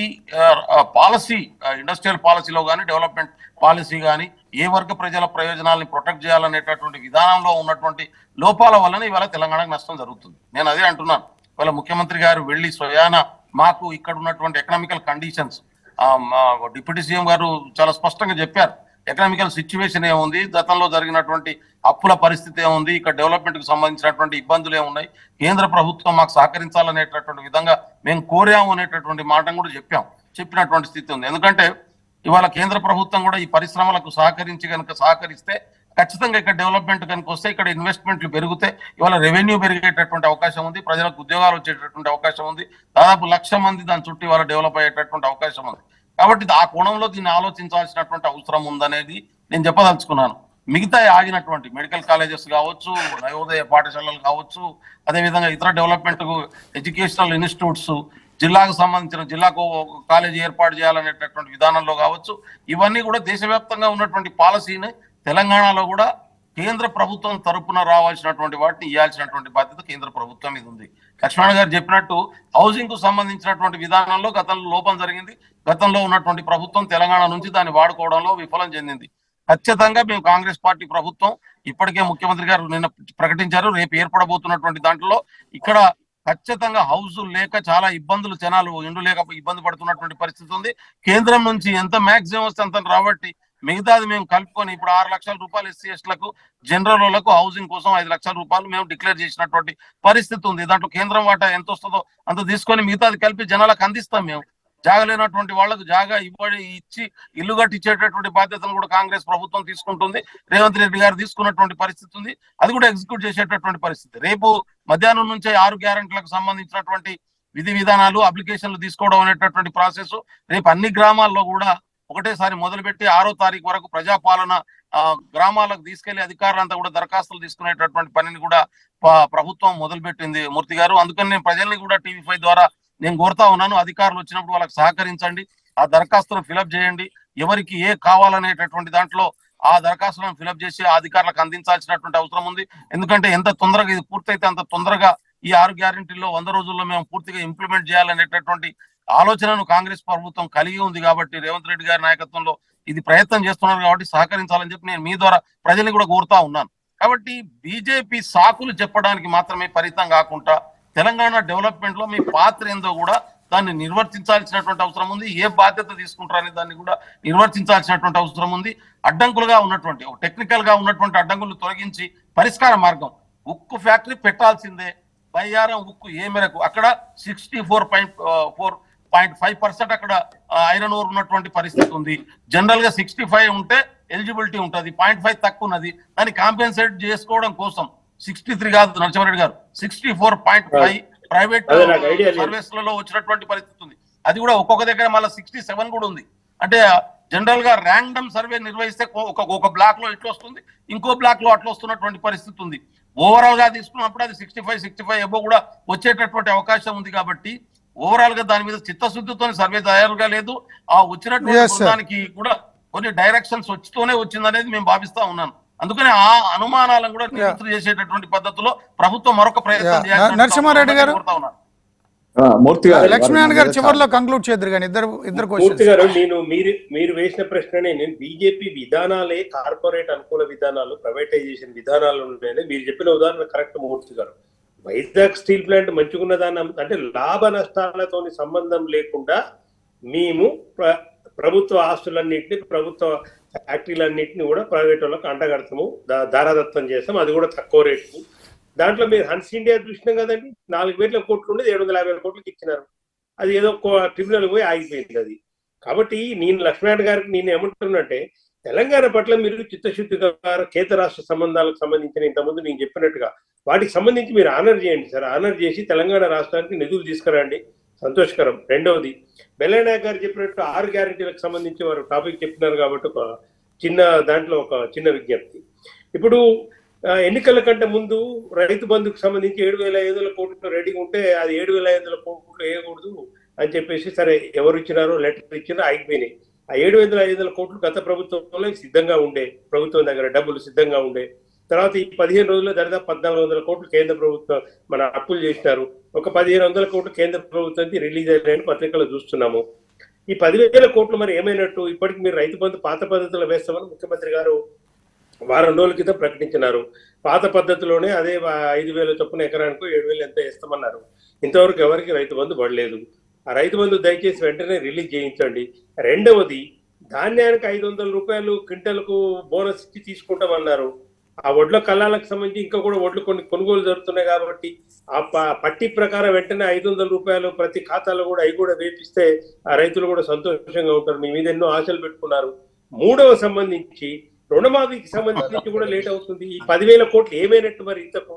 Speaker 2: పాలసీ ఇండస్ట్రియల్ పాలసీలో కానీ డెవలప్మెంట్ పాలసీ కానీ ఏ వర్గ ప్రజల ప్రయోజనాలని ప్రొటెక్ట్ చేయాలనేటటువంటి విధానంలో ఉన్నటువంటి లోపాల వలన ఇవాళ తెలంగాణకు నష్టం జరుగుతుంది నేను అదే అంటున్నాను ఇవాళ ముఖ్యమంత్రి గారు వెళ్ళి స్వయాన మాకు ఇక్కడ ఉన్నటువంటి ఎకనామికల్ కండిషన్స్ డిప్యూటీ సీఎం గారు చాలా స్పష్టంగా చెప్పారు ఎకనామికల్ సిచ్యువేషన్ ఏముంది గతంలో జరిగినటువంటి అప్పుల పరిస్థితి ఏముంది ఇక్కడ డెవలప్మెంట్ కు సంబంధించినటువంటి ఇబ్బందులు ఏమున్నాయి కేంద్ర ప్రభుత్వం మాకు సహకరించాలనేటటువంటి విధంగా మేము కోరాము అనేటటువంటి మాట కూడా చెప్పాం చెప్పినటువంటి స్థితి ఉంది ఎందుకంటే ఇవాళ కేంద్ర ప్రభుత్వం కూడా ఈ పరిశ్రమలకు సహకరించి కనుక సహకరిస్తే ఖచ్చితంగా ఇక్కడ డెవలప్మెంట్ కనుక వస్తే ఇక్కడ ఇన్వెస్ట్మెంట్లు పెరిగితే ఇవాళ రెవెన్యూ పెరిగేటటువంటి అవకాశం ఉంది ప్రజలకు ఉద్యోగాలు వచ్చేటటువంటి అవకాశం ఉంది దాదాపు లక్ష మంది దాని చుట్టూ ఇవాళ డెవలప్ అయ్యేటటువంటి అవకాశం ఉంది కాబట్టి ఆ కోణంలో దీన్ని ఆలోచించాల్సినటువంటి అవసరం ఉందనేది నేను చెప్పదలుచుకున్నాను మిగతా ఆగినటువంటి మెడికల్ కాలేజెస్ కావచ్చు నవోదయ పాఠశాలలు కావచ్చు అదేవిధంగా ఇతర డెవలప్మెంట్ ఎడ్యుకేషనల్ ఇన్స్టిట్యూట్స్ జిల్లాకు సంబంధించిన జిల్లాకు ఒక కాలేజీ ఏర్పాటు చేయాలనేటటువంటి విధానంలో కావచ్చు ఇవన్నీ కూడా దేశవ్యాప్తంగా ఉన్నటువంటి పాలసీని తెలంగాణలో కూడా కేంద్ర ప్రభుత్వం తరపున రావాల్సినటువంటి వాటిని ఇవ్వాల్సినటువంటి బాధ్యత కేంద్ర ప్రభుత్వం మీద ఉంది లక్ష్మణ్ గారు చెప్పినట్టు హౌసింగ్ కు సంబంధించినటువంటి విధానంలో గతంలో లోపం జరిగింది గతంలో ఉన్నటువంటి ప్రభుత్వం తెలంగాణ నుంచి దాన్ని వాడుకోవడంలో విఫలం చెందింది ఖచ్చితంగా మేము కాంగ్రెస్ పార్టీ ప్రభుత్వం ఇప్పటికే ముఖ్యమంత్రి గారు నిన్న ప్రకటించారు రేపు ఏర్పడబోతున్నటువంటి దాంట్లో ఇక్కడ ఖచ్చితంగా హౌస్ లేక చాలా ఇబ్బందులు జనాలు ఇండ్లు లేక ఇబ్బంది పడుతున్నటువంటి పరిస్థితి ఉంది కేంద్రం నుంచి ఎంత మాక్సిమం వస్తే అంత రాబట్టి మిగతాది మేము కలుపుకొని ఇప్పుడు ఆరు లక్షల రూపాయలు ఎస్సీ ఎస్టీలకు జనరల్ వాళ్ళకు హౌసింగ్ కోసం ఐదు లక్షల రూపాయలు మేము డిక్లేర్ చేసినటువంటి పరిస్థితి ఉంది దాంట్లో కేంద్రం వాటా ఎంత వస్తుందో అంత తీసుకొని మిగతాది కలిపి జనాలకు అందిస్తాం మేము జాగా లేనటువంటి వాళ్ళకు జాగా ఇవ్వడి ఇచ్చి ఇల్లు కట్టించేటటువంటి బాధ్యతను కూడా కాంగ్రెస్ ప్రభుత్వం తీసుకుంటుంది రేవంత్ రెడ్డి గారు తీసుకున్నటువంటి పరిస్థితి ఉంది అది కూడా ఎగ్జిక్యూట్ చేసేటటువంటి పరిస్థితి రేపు మధ్యాహ్నం నుంచే ఆరు గ్యారెంటీలకు సంబంధించినటువంటి విధి విధానాలు అప్లికేషన్లు తీసుకోవడం అనేటటువంటి ప్రాసెస్ రేపు అన్ని గ్రామాల్లో కూడా ఒకటేసారి మొదలుపెట్టి ఆరో తారీఖు వరకు ప్రజాపాలన ఆ, గ్రామాలకు తీసుకెళ్లి అధికారులంతా కూడా దరఖాస్తులు తీసుకునేటటువంటి పనిని కూడా ప- ప్రభుత్వం మొదలుపెట్టింది మూర్తి గారు అందుకని నేను ప్రజల్ని కూడా టీవీ ఫైవ్ ద్వారా నేను కోరుతా ఉన్నాను అధికారులు వచ్చినప్పుడు వాళ్ళకి సహకరించండి ఆ దరఖాస్తును ఫిలప్ చేయండి ఎవరికి ఏ కావాలనేటటువంటి దాంట్లో ఆ దరఖాస్తులను ఫిలప్ చేసి ఆ అధికారులకు అందించాల్సినటువంటి అవసరం ఉంది ఎందుకంటే ఎంత తొందరగా ఇది పూర్తయితే అంత తొందరగా ఈ ఆరు గ్యారెంటీల్లో వంద రోజుల్లో మేము పూర్తిగా ఇంప్లిమెంట్ చేయాలనేటటువంటి ఆలోచనను కాంగ్రెస్ ప్రభుత్వం కలిగి ఉంది కాబట్టి రేవంత్ రెడ్డి గారి నాయకత్వంలో ఇది ప్రయత్నం చేస్తున్నారు కాబట్టి సహకరించాలని చెప్పి నేను మీ ద్వారా ప్రజల్ని కూడా కోరుతా ఉన్నాను కాబట్టి బీజేపీ సాకులు చెప్పడానికి మాత్రమే పరితం కాకుండా తెలంగాణ డెవలప్మెంట్ లో మీ పాత్ర ఏందో కూడా దాన్ని నిర్వర్తించాల్సినటువంటి అవసరం ఉంది ఏ బాధ్యత తీసుకుంటారని దాన్ని కూడా నిర్వర్తించాల్సినటువంటి అవసరం ఉంది అడ్డంకులుగా ఉన్నటువంటి టెక్నికల్ గా ఉన్నటువంటి అడ్డంకులు తొలగించి పరిష్కార మార్గం ఉక్కు ఫ్యాక్టరీ పెట్టాల్సిందే బయ్యారం ఉక్కు ఏ మేరకు అక్కడ sixty four point four point five percent అక్కడ ఐరన్ ఓర్ ఉన్నటువంటి పరిస్థితి ఉంది జనరల్ గా సిక్స్టీ ఫైవ్ ఉంటే ఎలిజిబిలిటీ ఉంటుంది పాయింట్ ఫైవ్ తక్కువ ఉన్నది దాన్ని కాంపెన్సేట్ చేసుకోవడం కోసం సిక్స్టీ త్రీ కాదు నరసింహారెడ్డి గారు sixty four point five private
Speaker 3: అదే నాకు idea లేదు.
Speaker 2: సర్వీస్లలో వచ్చినటువంటి పరిస్థితి ఉంది అది కూడా ఒక్కొక్క దగ్గర మళ్ళీ సిక్స్టీ సెవెన్ కూడా ఉంది అంటే జనరల్ గా ర్యాండమ్ సర్వే నిర్వహిస్తే ఒక ఒక బ్లాక్ లో ఇట్లా వస్తుంది ఇంకో బ్లాక్ లో అట్లా వస్తున్నటువంటి పరిస్థితి ఉంది ఓవరాల్ గా తీసుకున్నప్పుడు అది sixty five sixty five above కూడా వచ్చేటటువంటి అవకాశం ఉంది కాబట్టి ఓవరాల్ గా దాని మీద చిత్తశుద్ధితో సర్వే తయారుగా లేదు ఆ వచ్చినటువంటి
Speaker 1: Yes, sir.
Speaker 2: బృందానికి కూడా కొన్ని డైరెక్షన్స్ వచ్చితోనే వచ్చిందనేది మేము భావిస్తా ఉన్నాను అందుకని ఆ అనుమానాలను కూడా నివృత్తి చేసేటటువంటి పద్ధతిలో ప్రభుత్వం మరొక ప్రయత్నం
Speaker 1: Yeah.
Speaker 2: చేయాలని
Speaker 1: నరసింహారెడ్డి గారు?
Speaker 2: కోరుతా ఉన్నాను.
Speaker 4: ఆ, మూర్తి గారు
Speaker 1: లక్ష్మీనారాయణ గారు
Speaker 4: వారి మీద
Speaker 1: చివరిలో కంక్లూడ్ చేద్దరు కానీ ఇద్దరు ఇద్దరు
Speaker 3: మూర్తి
Speaker 1: క్వశ్చన్స్
Speaker 3: గారు నేను మీరు మీరు వేసిన ప్రశ్ననే నేను బీజేపీ విధానాలే కార్పొరేట్ అనుకూల విధానాలు ప్రైవేటైజేషన్ విధానాలు ఉన్నాయని మీరు చెప్పిన ఉదాహరణ కరెక్ట్ మూర్తి గారు వైజాగ్ స్టీల్ ప్లాంట్ మంచుకున్నదాన్ని అమ్ము- అంటే లాభ నష్టాలతో సంబంధం లేకుండా మేము ప్ర- ప్రభుత్వ ఆస్తులన్నింటినీ ప్రభుత్వ ఫ్యాక్టరీలన్నింటినీ కూడా ప్రైవేట్ వాళ్ళకి అంటగడతాము దా- దారాదత్తం చేస్తాం అది కూడా తక్కువ రేటుకు దాంట్లో మీరు హన్స్ ఇండియా చూసినాం కదండి నాలుగు వేల కోట్లు ఉండేది ఏడు వందల యాభై వేల కోట్లకి ఇచ్చినారు అది ఏదో ట్రిబ్యునల్ పోయి ఆగిపోయింది అది కాబట్టి నేను లక్ష్మీనారాయణ గారికి నేను ఏమంటున్నంటే తెలంగాణ పట్ల మీరు చిత్తశుద్ధిగా కేంద్ర రాష్ట్ర సంబంధాలకు సంబంధించిన ఇంతకుముందు నేను చెప్పినట్టుగా వాటికి సంబంధించి మీరు ఆనర్ చేయండి సార్ ఆనర్ చేసి తెలంగాణ రాష్ట్రానికి నిధులు తీసుకురండి సంతోషకరం రెండవది బెల్లనాయక్ గారు చెప్పినట్టు ఆరు గ్యారెంటీలకు సంబంధించి వారు టాపిక్ చెప్పినారు కాబట్టి ఒక చిన్న దాంట్లో ఒక చిన్న విజ్ఞప్తి ఇప్పుడు ఆ, ఎన్నికల కంటే ముందు రైతు బంధుకు సంబంధించి ఏడు వేల ఐదు వందల కోట్లు రెడీగా ఉంటే అది ఏడు వేల ఐదు వందల కోట్లు వేయకూడదు అని చెప్పేసి సరే ఎవరు ఇచ్చినారో లెటర్ ఇచ్చినా ఆగిపోయినాయి ఆ ఏడు వందల ఐదు వందల కోట్లు గత ప్రభుత్వంలో సిద్ధంగా ఉండే ప్రభుత్వం దగ్గర డబ్బులు సిద్ధంగా ఉండే తర్వాత ఈ పదిహేను రోజుల్లో దరిదాపు పద్నాలుగు వందల కోట్లు కేంద్ర ప్రభుత్వం మన అప్పులు చేసినారు ఒక పదిహేను వందల కోట్లు కేంద్ర ప్రభుత్వానికి రిలీజ్ అయినాయని పత్రికలో చూస్తున్నాము ఈ పదివేల కోట్లు మరి ఏమైనట్టు ఇప్పటికి మీరు రైతు బంధు పాత పద్ధతిలో వేస్తామని ముఖ్యమంత్రి గారు వారం రోజుల క్రితం ప్రకటించినారు పాత పద్ధతిలోనే అదే వా- ఐదు వేల చొప్పున ఎకరానికి ఏడు వేలు ఎంత ఇస్తామన్నారు ఇంతవరకు ఎవరికి రైతు బంధు పడలేదు ఆ రైతు బంధు దయచేసి వెంటనే రిలీజ్ చేయించండి రెండవది ధాన్యానికి ఐదు వందల రూపాయలు క్వింటల్కు బోనస్ ఇచ్చి తీసుకుంటామన్నారు ఆ వడ్ల కళ్ళాలకు సంబంధించి ఇంకా కూడా వడ్లు కొన్ని కొనుగోలు జరుగుతున్నాయి కాబట్టి ఆ ప- పట్టి ప్రకారం వెంటనే ఐదు వందల రూపాయలు ప్రతి ఖాతాలో కూడా అవి కూడా వేపిస్తే ఆ రైతులు కూడా సంతోషంగా ఉంటారు మీ మీద ఎన్నో ఆశలు పెట్టుకున్నారు మూడవ సంబంధించి రుణమాఫీకి సంబంధించి కూడా లేట్ అవుతుంది ఈ పదివేల కోట్లు ఏమైనట్టు మరి ఇంతకు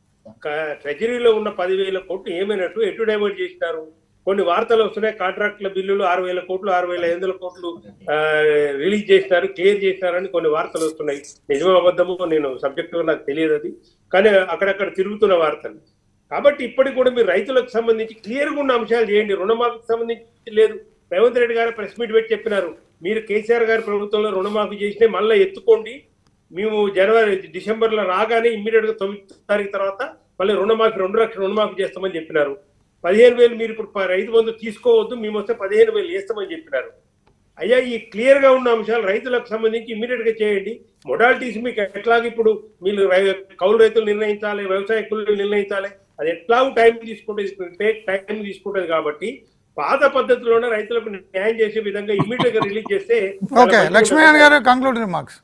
Speaker 3: క- ట్రెజరీలో ఉన్న పదివేల కోట్లు ఏమైనట్టు ఎటు డైవర్ట్ చేసినారు కొన్ని వార్తలు వస్తున్నాయి కాంట్రాక్టుల బిల్లులు ఆరు వేల కోట్లు ఆరు వేల ఐదు వందల కోట్లు ఆ, రిలీజ్ చేసినారు క్లియర్ చేసినారని కొన్ని వార్తలు వస్తున్నాయి నిజమో అబద్ధమో నేను సబ్జెక్టుగా నాకు తెలియదు అది కానీ అక్కడక్కడ తిరుగుతున్న వార్తలు కాబట్టి ఇప్పటికి కూడా మీరు రైతులకు సంబంధించి క్లియర్గా ఉన్న అంశాలు చేయండి రుణమాఫీకి సంబంధించి లేదు రేవంత్ రెడ్డి గారు ప్రెస్ మీట్ పెట్టి చెప్పినారు మీరు కేసీఆర్ గారి ప్రభుత్వంలో రుణమాఫీ చేసినా మళ్ళీ ఎత్తుకోండి మేము జనవరి డిసెంబర్ లో రాగానే ఇమ్మీడియట్ గా తొమ్మిది తారీఖు తర్వాత మళ్ళీ రుణమాఫీ రెండు లక్షల రుణమాఫీ చేస్తామని చెప్పినారు పదిహేను వేలు మీరు ఇప్పుడు ప- రైతు బంధు తీసుకోవద్దు మేము వస్తే పదిహేను వేలు వేస్తామని చెప్పినారు అయ్యా ఈ క్లియర్ గా ఉన్న అంశాలు రైతులకు సంబంధించి ఇమ్మీడియట్ గా చేయండి మొడాలిటీస్ మీకు ఎట్లాగ ఇప్పుడు మీరు రై- కౌలు రైతులు నిర్ణయించాలి వ్యవసాయ కూలీలు నిర్ణయించాలి అది ఎట్లాగూ టైం తీసుకుంటుంది టైం తీసుకుంటది కాబట్టి పాత పద్ధతిలోనే రైతులకు న్యాయం చేసే విధంగా ఇమ్మీడియట్ గా రిలీజ్ చేస్తే
Speaker 1: ఓకే లక్ష్మీనారాయణ గారు కంక్లూడ్ రిమార్క్స్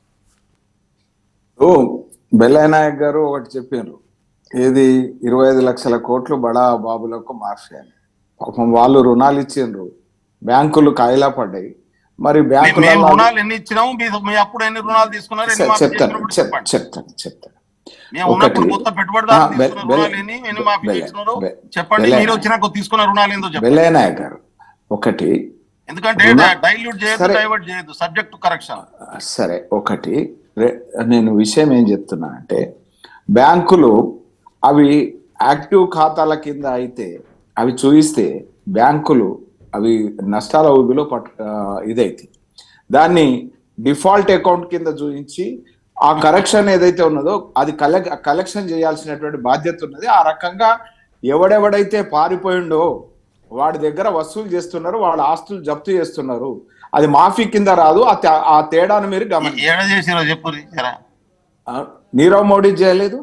Speaker 4: ఓ బెల్లయ్య గారు ఒకటి చెప్పారు ఏది ఇరవై ఐదు లక్షల కోట్లు బడా బాబులకు మార్చేయాలి పాపం వాళ్ళు రుణాలు ఇచ్చిండ్రు బ్యాంకులు కాయిలా పడ్డాయి మరి
Speaker 2: మీ-
Speaker 4: బ్యాంకుల
Speaker 2: మేము రుణాలు ఎన్ని ఇచ్చినాము మీ మీ అప్పుడు ఎన్ని రుణాలు తీసుకున్నారు ఎన్ని మాఫీ
Speaker 4: చెప్తాను
Speaker 2: చేసినారు
Speaker 4: చెప్-
Speaker 2: చెప్పండి
Speaker 4: చెప్తాను చెప్తాను
Speaker 2: మేము ఉన్నప్పుడు
Speaker 4: ఒకటి-
Speaker 2: కొత్త పెట్టుబడిదారులు
Speaker 4: ఆ, బె-
Speaker 2: తీసుకున్న
Speaker 4: బె-
Speaker 2: రుణాలు ఎన్ని ఎన్ని మాఫీ
Speaker 4: బె-
Speaker 2: చేసినారో
Speaker 4: బె-
Speaker 2: చెప్పండి
Speaker 4: బె-
Speaker 2: మీరు వచ్చినాక తీసుకున్న రుణాలు ఏందో చెప్పండి
Speaker 4: బెల్లయ్య గారు ఒకటి
Speaker 2: ఎందుకంటే
Speaker 4: రుణ-
Speaker 2: డైల్యూట్ చేయొద్దు
Speaker 4: సరే.
Speaker 2: డైవర్ట్ చేయొద్దు సబ్జెక్ట్ కరెక్షన్
Speaker 4: సరే ఒకటి రె- నేను విషయం ఏం చెప్తున్నా అంటే బ్యాంకులు అవి యాక్టివ్ ఖాతాల కింద అయితే అవి చూయిస్తే బ్యాంకులు అవి నష్టాల ఊబిలో పట్టు ఆ, ఇదైతే దాన్ని డిఫాల్ట్ అకౌంట్ కింద చూపించి ఆ కరెక్షన్ ఏదైతే ఉన్నదో అది కలెక్ కలెక్షన్ చేయాల్సినటువంటి బాధ్యత ఉన్నది ఆ రకంగా ఎవడెవడైతే పారిపోయిండో వాడి దగ్గర వసూలు చేస్తున్నారు వాళ్ళ ఆస్తులు జప్తు చేస్తున్నారు అది మాఫీ కింద రాదు ఆ తే- ఆ తేడాను మీరు గమనించాలి
Speaker 2: ఏడ చేసిరో చెప్పు జరా
Speaker 4: ఆ, నీరవ్ మోడీ చేయలేదు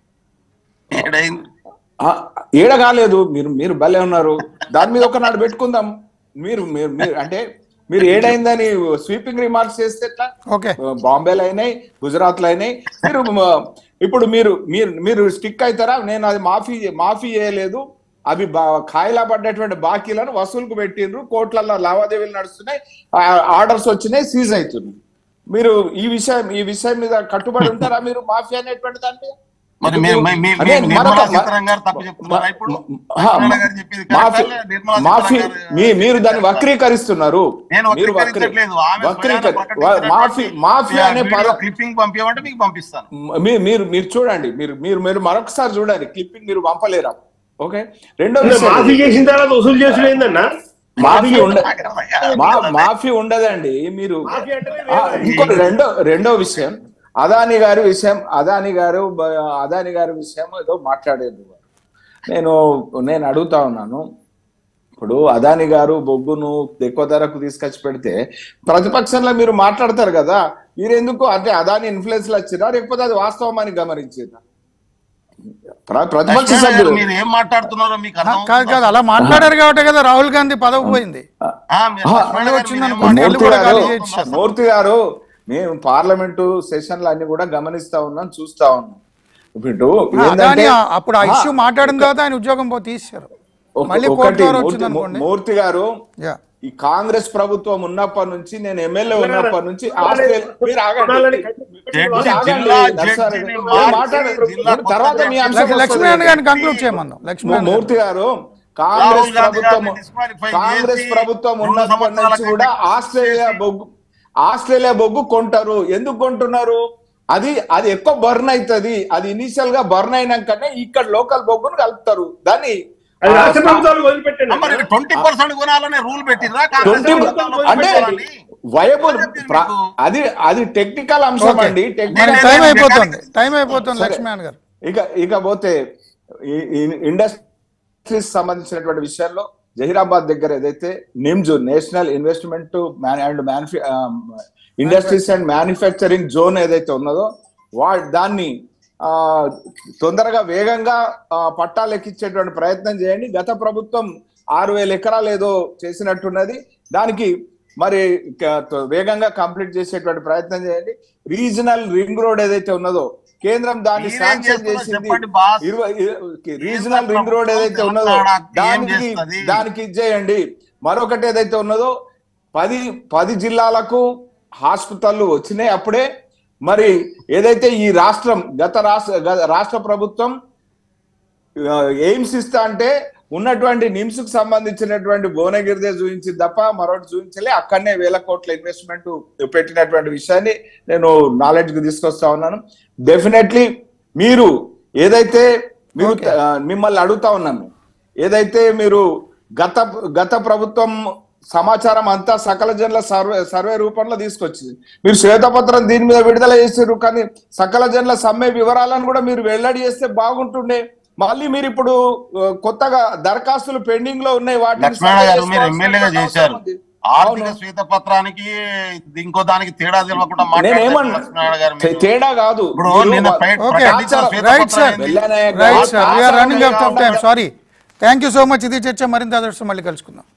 Speaker 2: ఏడైంది
Speaker 4: ఆ, ఏడ కాలేదు మీరు మీరు భలే ఉన్నారు దాని మీద ఒక నాడు పెట్టుకుందాం మీరు మీరు మీరు అంటే మీరు ఏడైందని స్వీపింగ్ రిమార్క్స్ చేస్తే ఎట్లా
Speaker 1: ఓకే
Speaker 4: బాంబేలో అయినాయి గుజరాత్ లో అయినాయి మీరు మ, ఇప్పుడు మీరు మీరు మీరు స్టిక్ అవుతారా నేను అది మాఫీ మాఫీ చేయలేదు అవి బా- ఖాయిలా పడ్డటువంటి బాకీలను వసూలుకు పెట్టిండ్రు కోట్లలో లావాదేవీలు నడుస్తున్నాయి ఆర్డర్స్ వచ్చినాయి సీజ్ అవుతున్నాయి మీరు ఈ విషయం ఈ విషయం మీద కట్టుబడి ఉంటారా మీరు మాఫీ అనేటువంటి దాని మీద?
Speaker 2: మరి మీ- మీ- మీ-
Speaker 4: అదే
Speaker 2: మీ
Speaker 4: మరొక-
Speaker 2: నిర్మలా సీతారామన్ గారు తప్పు చెప్తున్నారా ఇప్పుడు
Speaker 4: హా,
Speaker 2: నిర్మలా గారు చెప్పింది
Speaker 4: మాఫీ
Speaker 2: కరెక్టా? నిర్మలా
Speaker 4: మాఫీ
Speaker 2: సీతారామన్ గారు-
Speaker 4: మీ- మీరు దాన్ని వక్రీకరిస్తున్నారు
Speaker 2: నేను
Speaker 4: మీరు వక్రీ-
Speaker 2: వక్రీకరించట్లేదు ఆమె
Speaker 4: వక్రీకరి
Speaker 2: స్వయాన ప్రకటించినటువంటి
Speaker 4: మాఫీ మాఫీ అనే
Speaker 2: వీడియో
Speaker 4: పదం
Speaker 2: క్లిప్పింగ్ పంపించమంటే మీకు పంపిస్తాను
Speaker 4: మీ- మీరు మీరు చూడండి మీరు మీరు మీరు మరొకసారి చూడండి క్లిప్పింగ్ మీరు పంపలేరా ఓకే రెండో విషయం
Speaker 3: మాఫీ చేసిన తర్వాత వసూలు చేసుడు ఏందన్నా
Speaker 4: మాఫీ ఉండ మా మాఫీ ఉండదండి మీరు
Speaker 3: మాఫీ అంటేనే
Speaker 4: ఆ,
Speaker 3: వేరే.
Speaker 4: ఇంకో రెండో రెండో విషయం అదాని గారి విషయం అదాని గారు బ- అదాని గారి విషయం ఏదో మాట్లాడేది నేను నేను అడుగుతా ఉన్నాను ఇప్పుడు అదాని గారు బొగ్గును ఎక్కువ ధరకు తీసుకొచ్చి పెడితే ప్రతిపక్షంలో మీరు మాట్లాడతారు కదా మీరు ఎందుకు అంటే అదాని ఇన్ఫ్లుయెన్స్ లో వచ్చిరా లేకపోతే అది వాస్తవం అని గమనించారా ప్ర- ప్రతిపక్ష
Speaker 2: లక్ష్మణ్ గారు,
Speaker 4: సభ్యులు
Speaker 2: మీరు ఏం మాట్లాడుతున్నారో మీకు అర్థం
Speaker 1: కాదు కాదు అలా మాట్లాడారు కాబట్టి కదా రాహుల్ గాంధీ పదవి పోయింది
Speaker 2: ఆ, మీరు
Speaker 4: ఆ,
Speaker 2: లక్ష్మణ్ గారు,
Speaker 1: వచ్చింది
Speaker 2: మీరు ఏం
Speaker 1: అనుకోండి,
Speaker 2: మాట్లాడుతున్నారో
Speaker 1: ఎల్లు
Speaker 4: మూర్తి
Speaker 1: కూడా
Speaker 4: గారు
Speaker 1: ఖాళీ చేయొచ్చు.
Speaker 4: మూర్తి గారు మేము పార్లమెంటు సెషన్లు అన్ని కూడా గమనిస్తా ఉన్నాం చూస్తా ఉన్నాం ఇప్పుడు
Speaker 1: అదాని
Speaker 4: ఏంటంటే
Speaker 1: ఆ- అప్పుడు ఆ
Speaker 4: ఆ,
Speaker 1: ఇష్యూ మాట్లాడిన తర్వాత ఆయన ఉద్యోగం పో తీశారు
Speaker 4: ఒక-
Speaker 1: మళ్ళీ
Speaker 4: ఒకటి
Speaker 1: కోర్టు ద్వారా
Speaker 4: మూర్తి-
Speaker 1: వచ్చింది అనుకోండి
Speaker 4: మూర్తి గారు
Speaker 1: యా
Speaker 4: ఈ కాంగ్రెస్ ప్రభుత్వం ఉన్నప్పటి నుంచి నేను ఎమ్మెల్యే ఉన్నప్పటి నుంచి
Speaker 3: కొనాలని-
Speaker 4: ఆస్ట్రేలియా మీరు ఆగండి
Speaker 3: కొనాలని
Speaker 2: జడ్జి
Speaker 4: మీరు ఆగండి,
Speaker 2: జిల్లా
Speaker 4: నరసారెడ్డి.
Speaker 2: జడ్జిని
Speaker 4: నేను
Speaker 2: మార్చి
Speaker 4: మాట్లాడండి.
Speaker 2: జిల్లా
Speaker 4: తర్వాత మీ అంశం
Speaker 1: లక్ష్మీ- లక్ష్మీనారాయణ
Speaker 4: వస్తుంది.
Speaker 1: గారిని కంక్లూడ్ చేయమందాం లక్ష్మీనారాయణ గారు.
Speaker 4: మూర్తి గారు కాంగ్రెస్
Speaker 2: రాహుల్ గాంధీ
Speaker 4: ప్రభుత్వం
Speaker 2: గారిని disqualify
Speaker 4: కాంగ్రెస్
Speaker 2: చేసి
Speaker 4: ప్రభుత్వం
Speaker 2: రెండు
Speaker 4: ఉన్నప్పటి
Speaker 2: సంవత్సరాల
Speaker 4: నుంచి కూడా
Speaker 2: కంటే
Speaker 4: ఆస్ట్రేలియా బొగ్గు ఆస్ట్రేలియా బొగ్గు కొంటారు ఎందుకు కొంటున్నారు అది అది ఎక్కువ బర్న్ అవుతుంది అది ఇనిషియల్ గా బర్న్ అయినాకనే ఇక్కడ లోకల్ బొగ్గును కలుపుతారు దాన్ని
Speaker 3: అది
Speaker 4: ఆ,
Speaker 3: రాష్ట్ర ప్రభుత్వాలు వదిలిపెట్టండి
Speaker 2: మరి ట్వంటీ పర్సెంట్ కొనాలనే రూల్ పెట్టిర్రా కాంగ్రెస్
Speaker 4: 20
Speaker 2: ప్రభుత్వంలో
Speaker 4: అంటే
Speaker 2: కొనాలని?
Speaker 4: వయబుల్
Speaker 2: చెప్పండి మీకు.
Speaker 4: అది అది టెక్నికల్ అంశం
Speaker 1: ఓకే.
Speaker 4: అండి
Speaker 1: మరి
Speaker 4: టెక్నికల్
Speaker 1: టైం
Speaker 2: నేను
Speaker 1: అయిపోతుంది టైం అయిపోతుంది
Speaker 4: సరే.
Speaker 1: లక్ష్మీనారాయణ గారు
Speaker 4: ఇక ఇక పోతే ఇండస్ట్రీస్ సంబంధించినటువంటి విషయాల్లో జహీరాబాద్ దగ్గర ఏదైతే నిమ్జు నేషనల్ ఇన్వెస్ట్మెంట్ అండ్ మ్యానుఫి ఇండస్ట్రీస్ అండ్ మ్యానుఫ్యాక్చరింగ్ జోన్ ఏదైతే ఉన్నదో వా దాన్ని ఆ, తొందరగా వేగంగా ఆ, పట్టాలు ఎక్కించేటువంటి ప్రయత్నం చేయండి గత ప్రభుత్వం ఆరు వేల ఎకరాలు ఏదో చేసినట్టున్నది దానికి మరి క- త- వేగంగా కంప్లీట్ చేసేటువంటి ప్రయత్నం చేయండి రీజనల్ రింగ్ రోడ్ ఏదైతే ఉన్నదో కేంద్రం దాన్ని
Speaker 2: మీరేం
Speaker 4: శాంక్షన్
Speaker 2: చేస్తున్నారో
Speaker 4: చేసింది
Speaker 2: చెప్పండి బాస్.
Speaker 4: ఇరవై రీజనల్ రింగ్ రోడ్ ఏదైతే ఉన్నదో
Speaker 2: తెలంగాణకి ఏం
Speaker 4: దానికి
Speaker 2: చేస్తది?
Speaker 4: దానికి ఇచ్చేయండి మరొకటి ఏదైతే ఉన్నదో పది పది జిల్లాలకు హాస్పిటల్లు వచ్చినాయి అప్పుడే మరి ఏదైతే ఈ రాష్ట్రం గత రాష్ట్ర గత- రాష్ట్ర ప్రభుత్వం ఆ, ఎయిమ్స్ ఇస్తా అంటే ఉన్నటువంటి నిమ్స్ కు సంబంధించినటువంటి భువనగిరిదే చూపించింది తప్ప మరొకటి చూపించలే అక్కడనే వేల కోట్ల ఇన్వెస్ట్మెంట్ పెట్టినటువంటి విషయాన్ని నేను నాలెడ్జ్ కు తీసుకొస్తా ఉన్నాను డెఫినెట్లీ మీరు ఏదైతే మీరు
Speaker 1: Okay.
Speaker 4: ఆ, మిమ్మల్ని అడుగుతా ఉన్నాం మేము. ఏదైతే మీరు గత గత ప్రభుత్వం సమాచారం అంతా సకల జనుల సర్వే సర్వే రూపంలో తీసుకొచ్చింది మీరు శ్వేతపత్రం దీని మీద విడుదల చేసారు కానీ సకల జనుల సమ్మె వివరాలను కూడా మీరు వెల్లడి చేస్తే బాగుంటుండే మళ్ళీ మీరు ఇప్పుడు ఆ, కొత్తగా దరఖాస్తులు పెండింగ్ లో ఉన్నాయి వాటిని
Speaker 2: లక్ష్మణ గారు మీరు ఎమ్మెల్యేగా చేశారు
Speaker 4: అవును.
Speaker 2: ఆర్థిక శ్వేత పత్రానికి ఇంకో దానికి తేడా తెలియకుండా
Speaker 4: నేను
Speaker 2: మాట్లాడారు
Speaker 4: ఏమన్నా
Speaker 2: లక్ష్మణ గారు మీరు.
Speaker 4: తేడా కాదు
Speaker 2: ఇప్పుడు
Speaker 4: మీరు
Speaker 2: నిన్న
Speaker 4: మా-
Speaker 2: ప్రయ-
Speaker 1: ఓకే
Speaker 2: ప్రకటించిన శ్వేత
Speaker 1: రైట్
Speaker 2: పత్రం
Speaker 1: సార్
Speaker 2: ఏంది?
Speaker 4: వెళ్ళానే
Speaker 1: రైట్
Speaker 4: కాదు.
Speaker 1: Sir we are running out of time
Speaker 4: కాదు.
Speaker 1: Sorry thank you so much ఇది చర్చ మరింత అదృష్టం మళ్ళీ కలుసుకుందాం